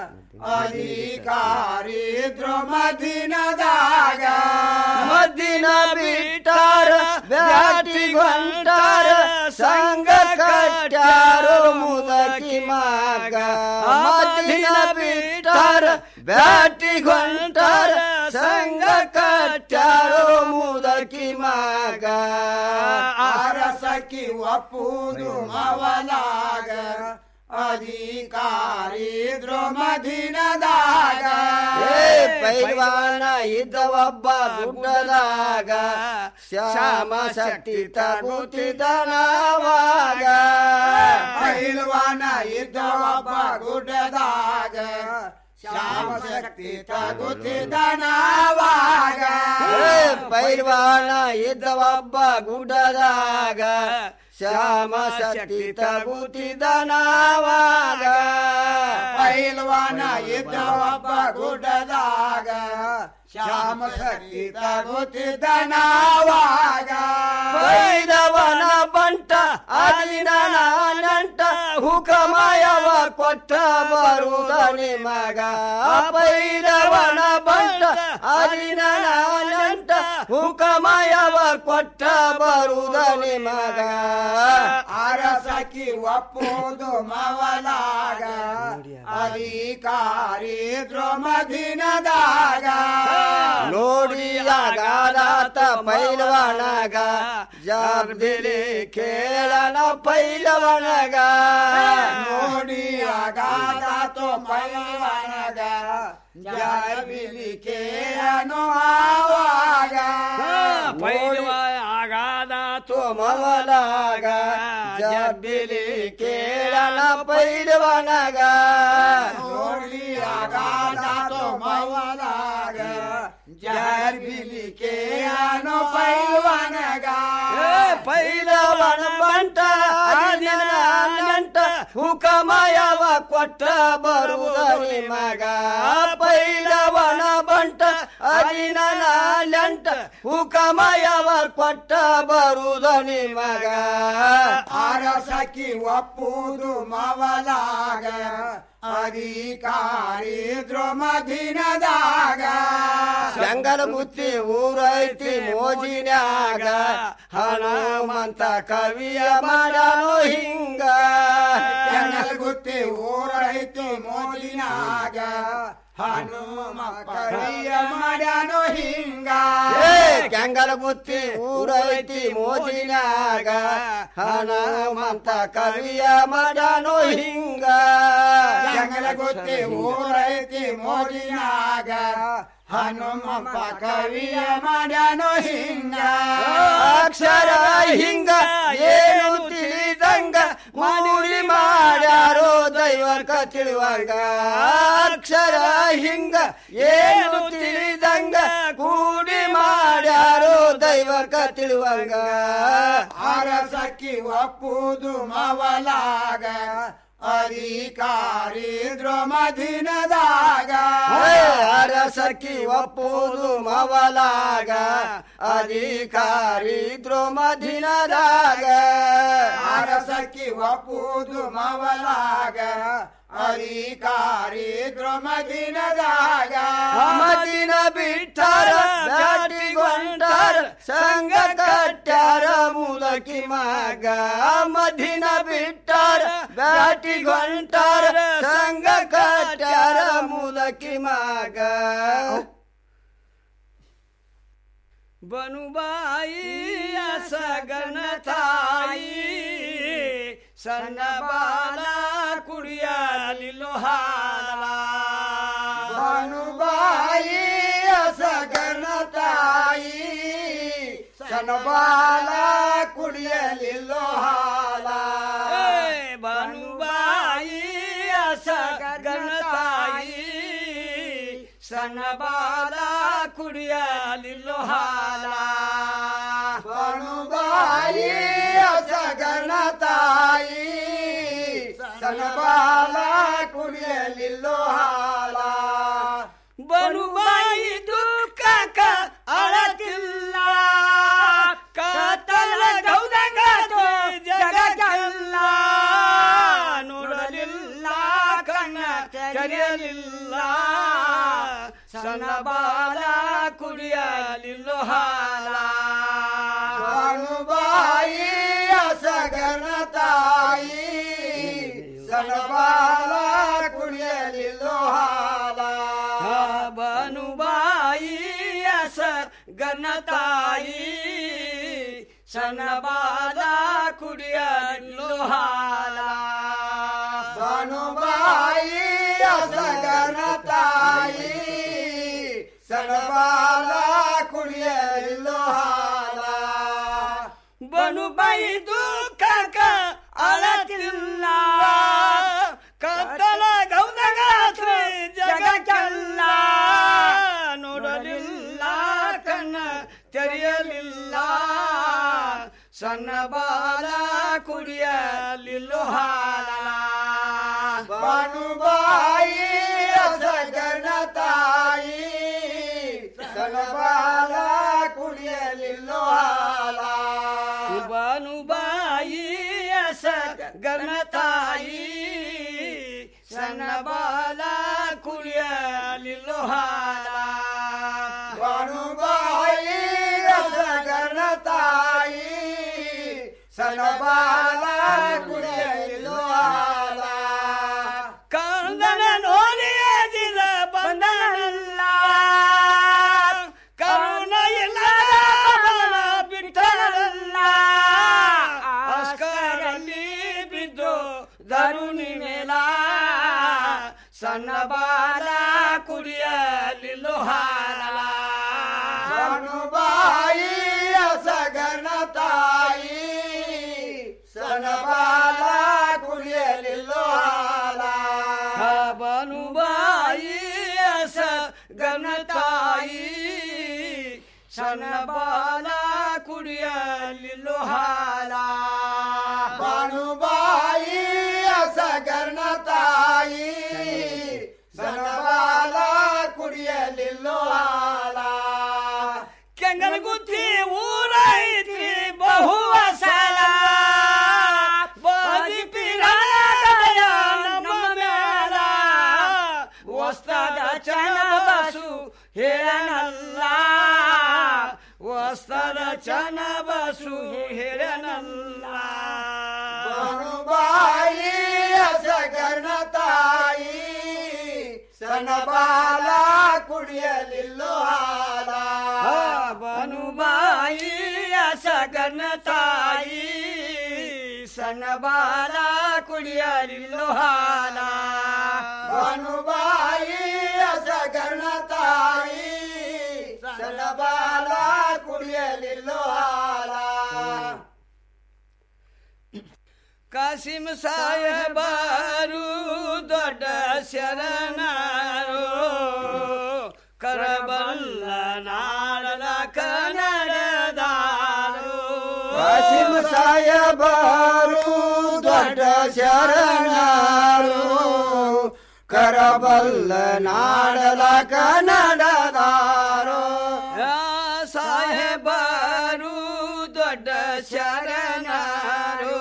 E: ಅಧಿಕಾರಿ ದ್ರೋಮಧಿನದಾಗ ಮದ್ದಿನ ಬಿಟ್ಟಾರ ಬ್ಯಾಟಿಗೊಂಟಾರ ಸಂಘ ಕಟ್ಟಾರು ಮುದಕಿ ಮಗ ಮದ್ದಿನ ಬಿಟ್ಟಾರ ಬ್ಯಾಟಿಗೊಂಟಾರ ಸಂಘ ಕಟ್ಟಾರು ಮುದಕಿ ಮಗ ಅರಸಕ್ಕಿ ಒಪ್ಪುವುದು ಮವಲಾಗ ಅಧಿಕಾರಿ ದ್ರೋಮಧಿನದಾಗ ಪೈಲ್ವಾನ ಇದ್ದ ಒಬ್ಬ ಗುಡ್ಡದಾಗ ಶ್ಯಾಮ ಶಕ್ತಿ ತಗುತ್ತಿದ ನಾವಾಗ ಪೈಲ್ವಾನ ಇದ್ದ ಒಬ್ಬ ಗುಡ್ಡದಾಗ ಶ್ಯಾಮ ಶಕ್ತಿ ತಗುತ್ತಿದ ನಾವಾಗ ಪೈಲ್ವಾನ ಇದ್ದ ಒಬ್ಬ ಗುಡ್ಡದಾಗ ಶ್ಯಾಮ ಶಕ್ತಿ ತಗುತ್ತಿದ ನಾವಾಗ ಪೈಲ್ವಾನ ಇದ್ದ ಒಬ್ಬ ಗುಡ್ಡದಾಗ ಶ್ಯಾಮ ಶಕ್ತಿ ತಗುತ್ತಿದ್ದ ನಾವಾಗ ಪೈದವನ ಬಂಟ ಅದಿನ ನಂಟ ಹುಕಮಯವ ಕೊಟ್ಟ ಬರುವುದ ನಿಮಗ ಪೈದವನ ಬಂಟ ಅದಿನ ನಂಟ ಹುಕಮಯವ ಕೊಟ್ಟ ಬರುವುದ ನಿಮಗ ಅರಸಕಿ ಒಪ್ಪುವುದು ಮವಲಾಗ ಅಧಿಕಾರಿ ದ್ರೋಮದಿನದಾಗ ನೋಡಿಯಾಗಾದಾತ ಪೈಲವನಗ ಜಬ್ದಿಲಿ ಕೇಳನ ಪೈಲವನಗ ನೋಡಿಯಾಗಾದಾತ ಪೈಲವನಗ ಜಬ್ದಿಲಿ ಕೇಳನು ಆವಾಗ ಪೈಲವನಾಗಾದಾತು ಮವಲಾಗ ಜಬ್ದಿಲಿ ಕೇಳನ ಪೈಲವನಗ ನೋಡಿಯಾಗಾದಾತು ಮವಲಾಗ ಜಾರ್ಬಿಲಿ ಕೇಳನು ಪೈಲವನಗ ಪೈಲವನ ಬಂಟ ನಂಟ ಹುಕಮಯವ ಕೊಟ್ಟ ಬರುವುದ ನಿಮಗ ಪೈಲವನ ಬಂಟ ಅರಿನ ನಂಟ ಹುಕಮಯವ ಕೊಟ್ಟ ಬರುವುದ ನಿಮಗ ಅರಸಕಿ ಒಪ್ಪುವುದು ಮವಲಾಗ ಅಧಿಕಾರಿ ದ್ರೋಮದಿನದಾಗ ಶಂಗರ ಗುತ್ತಿ ಊರೈತಿ ಮೋಜಿನ್ಯಾಗ ಹನುಮಂತ ಕವಿಯ ಮಾಡನು ಹಿಂಗ ಶಂಗರ ಗುತ್ತಿ ಊರೈತಿ ಮೋಜಿನ್ಯಾಗ ಹನುಮ ಕವಿಯ ಮಾಡನು ಹಿಂಗ ಕೆಂಗಲ ಗುತ್ತಿ ಊರೈತಿ ಮೋಜಿನ್ಯಾಗ ಹನುಮಂತ ಕವಿಯ ಮಾಡನು ಹಿಂಗ ಕೆಂಗಲ ಗುತ್ತಿ ಊರೈತಿ ಮೋಜಿನ್ಯಾಗ ಹನುಮಪ್ಪ ಕವಿಯ ಮಾಡನು ಹಿಂಗ ಅಕ್ಷರ ಹಿಂಗ ಏನು ತಿಳಿದಂಗ ಮೂಡಿ ಮಾಡ್ಯಾರೋ ದೈವಕ ತಿಳಿವಂಗ ಅಕ್ಷರ ಹಿಂಗ ಏನು ತಿಳಿದಂಗ ಕೂಡಿ ಮಾಡ್ಯಾರೋ ದೈವಕ ತಿಳಿವಂಗ ಅರಸಕ್ಕಿ ಒಪ್ಪುವುದು ಮವಲಾಗ ಅಧಿಕಾರಿ ದ್ರೋಮದಿನದಾಗ ಅರಸಕ್ಕಿ ಒಪ್ಪುವುದು ಮವಲಾಗ ಅಧಿಕಾರಿ ದ್ರೋಮದಿನದಾಗ ಅರಸಕ್ಕಿ ಒಪ್ಪುವುದು ಮವಲಾಗ ಅಧಿಕಾರಿ ದ್ರೋಮದಿನದಾಗ ಮದಿನ ಬಿಟ್ಟಾರ ಬ್ಯಾಟಿಗೊಂಡಾರ ಸಂಘ ಕಟ್ಟಾರ ಮೂಲಕಿ ಮಗ ಮದಿನ ಬಿಟ್ಟಾರ ಬ್ಯಾಟಿಗೊಂಡಾರ ಸಂಘ ಕಟ್ಟಾರ ಮೂಲಕಿ ಮಗ
S: ಬನುಬಾಯಿ ಸಗನ ತಾಯಿ ಸಣ್ಣ ಬಾಲ ಕುಡಿಯಲಿಲ್ಲೋ ಹಾಲ
E: ಬನುಬಾಯಿ ಸಗನ ತಾಯಿ ಸಣ್ಣ ಬಾಲ ಕುಡಿಯಲಿಲ್ಲೋ ಹಾಲ
S: ಬನುಬಾಯಿ ಸಗನ ತಾಯಿ ಸಣ್ಣ ಬಾಲ ಕುಡಿಯಲಿಲ್ಲೋ ಹಾಲ
E: ಬನುಬಾಯಿ ಸಗನ ತಾಯಿ ಸಣ್ಣ ಬಾಲ ಕುಡಿಯಲಿಲ್ಲೋ ಹಾಲ
S: ಬನುಬಾಯಿ ದುಃಖಕ ಅಳತಿಲ್ಲ ಸಣ್ಣ ಬಾಲ ಕುಡಿಯಲಿಲ್ಲೋ ಹಾಲ
E: ಬಾಯಿ ಸಗನ ತಾಯಿ ಸಣ್ಣ ಬಾಲ ಕುಡಿಯಲಿಲ್ಲೋ ಹಾಲ
S: ಬನು ಬಾಯಿ ಸ ಗನ ತಾಯಿ ಸಣ್ಣ ಬಾಲ ಕುಡಿಯಲಿಲ್ಲೋ ಹಾಲ
E: ಬನು ಬಾಯಿ ಸಗನ ತಾಯಿ ಸಣ್ಣ ಬಾಲ ಕುಡಿಯಲಿಲ್ಲೋ ಹಾಲ
S: ಬನು ಬಾಯಿ ದುಃಖಕ ಅಳತಿಲ್ಲ ಕತ್ತಲ ಗೌದಗಾತ್ರ ಜಗಕ್ಕೆಲ್ಲ ನೋಡಲಿಲ್ಲ ಕಣ್ಣ ತೆರೆಯಲಿಲ್ಲ ಸಣ್ಣ ಬಾಲ ಕುಡಿಯಲಿಲ್ಲೋ ಹಾಲ
E: ಬನು ಬಾಯಿ ಸಗನ ತಾಯಿ ಸಣ್ಣ ಬಾಲ ಕುಡಿಯಲಿಲ್ಲೋ ಹಾಲ
S: ಬನು ಬಾಯಿ ಸ ಗನ ತಾಯಿ ಸಣ್ಣ ಬಾಲ ಕುಡಿಯಲಿಲ್ಲೋ ಹಾಲ
E: ಬನು ಬಾಯಿ ಸಗನ ತಾಯಿ ಸಣ್ಣ ಬಾಲ ಕುಡಿಯಲಿಲ್ಲೋ ಹಾಲ
S: ಕಂದನ ನೋಡಿಯದಿದ ಬಂದನಲ್ಲ ಕರುಣ ಇಲ್ಲ ಬಿಟ್ಟನಲ್ಲ ಅಸ್ಕರಲ್ಲಿ ಬಿದ್ದು ದರುಣಿ ಮೇಲ ಸಣ್ಣ ಬಾಲ ಕುಡಿಯಲಿಲ್ಲೋ ಹಾಲ
E: ಬನು ಬಾಯಿ ಸಗನ ತಾಯಿ ಸಣ್ಣ ಬಾಲ ಕುಡಿಯಲಿಲ್ಲೋ ಹಾಲ
S: ಬನು ಬಾಯಿ ಸ ಗನ ತಾಯಿ ಸಣ್ಣ ಬಾಲ ಕುಡಿಯಲಿಲ್ಲೋ ಹಾಲ
E: ಬನು ಬಾಯಿ ಸಗನ ತಾಯಿ ಸಣ್ಣ ಬಾಲ ಕುಡಿಯಲಿಲ್ಲೋ ಹಾಲ
S: ಕೆಂಗನ ಗುತ್ತಿ ಊರೈತಿ ಬಹು ಸಲ ಬಾಜಿ ಪಿರಾಯ ನಮ್ಮ ಮೇಲ ವಸ್ತದ ಚನ ಬಸು ಹೇಳನಲ್ಲ ವಸ್ತದ ಚನ ಬಸು ಹೇಳನಲ್ಲ
E: ಬನು ಬಾಯಿ ಸಗನ ತಾಯಿ ಸಣ್ಣ ಬಾಲ ಕುಡಿಯಲಿಲ್ಲೋ ಹಾಲ
S: ಬನು ಬಾಯಿ ಸಗನ ತಾಯಿ ಸಣ್ಣ ಬಾಲ ಕುಡಿಯಲಿಲ್ಲೋ ಹಾಲ
E: ಬನು ಬಾಯಿ ಸಗನ ತಾಯಿ ಸಣ್ಣ ಬಾಲ ಕುಡಿಯಲಿಲ್ಲೋ ಹಾಲ
S: ಕಾಸಿಂ ಸಾಹೇಬರು ದೊಡ್ಡ ಶರಣರು ಕರಬಲ್ಲ ನಾಡಲ ಕನ್ನಡದಾರು
E: ಕಾಸಿಂ ಸಾಹೇಬರು ದೊಡ್ಡ ಶರಣರು ಕರಬಲ್ಲ ನಾಡಲ ಕನ್ನಡದಾರು
S: ಸಾಹೇಬರು ದೊಡ್ಡ ಶರಣರು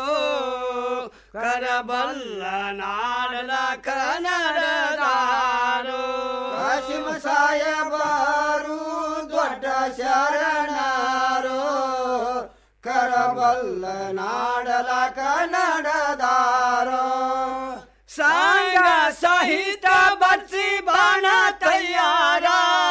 S: ಕರಬಲ್ಲ ನಾಡಲ ಕನ್ನಡದಾರು
E: ಕಾಸಿಂ ಸಾಹೇಬರು ದೊಡ್ಡ ಶರಣರು ಕರಬಲ್ಲ ನಾಡಲ ಕನ್ನಡದಾರು
S: ಸಾಂಗ ಸಹಿತ ಬಚ್ಚಿ ಬಾಣ ತಯ್ಯಾರ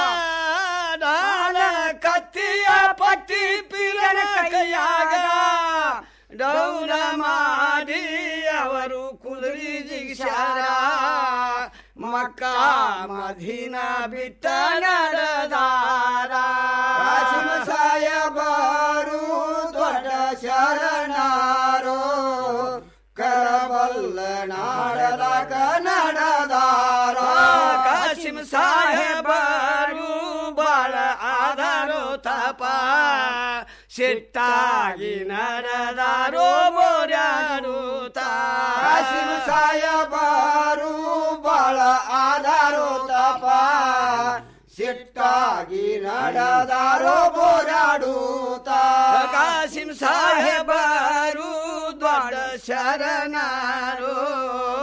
S: ನಾಳ ಕತ್ತಿಯ ಪಟ್ಟಿ ಪಿರನ ಕೈಯಾಗ ಡೌರ ಮಾಡಿ ಅವರು ಕುದುರಿ ಜಿಗಿಸಾರ ಮಕ್ಕ ಮದೀನ ಬಿಟ್ಟ ನಡೆದಾರ
E: ಕಾಸಿಂ ಸಾಹೇಬರು ದೊಡ್ಡ ಶರಣರು ಕರಬಲ್ಲ ನಾಡಲ ಕನ್ನಡದಾರ
S: ಕಾಸಿಂ ಸಾಹೇಬರು ಬಾಳ ಆಧಾರೋ ತಪ ಸಿಟ್ಟಾಗಿ ನಡೆದಾರೋ ಮೋರ್ಯಾರು
E: ಕಾಸಿಂ ಸಾಹೇಬರು ಬಾಳ ಆಧಾರೋ ತಪ ಸಿಟ್ಟಾಗಿ ನಡೆದಾರೋ ಬೋರಾಡುತ್ತ
S: ಕಾಸಿಂ ಸಾಹೇಬರು ದೊಡ್ಡ ಶರಣರು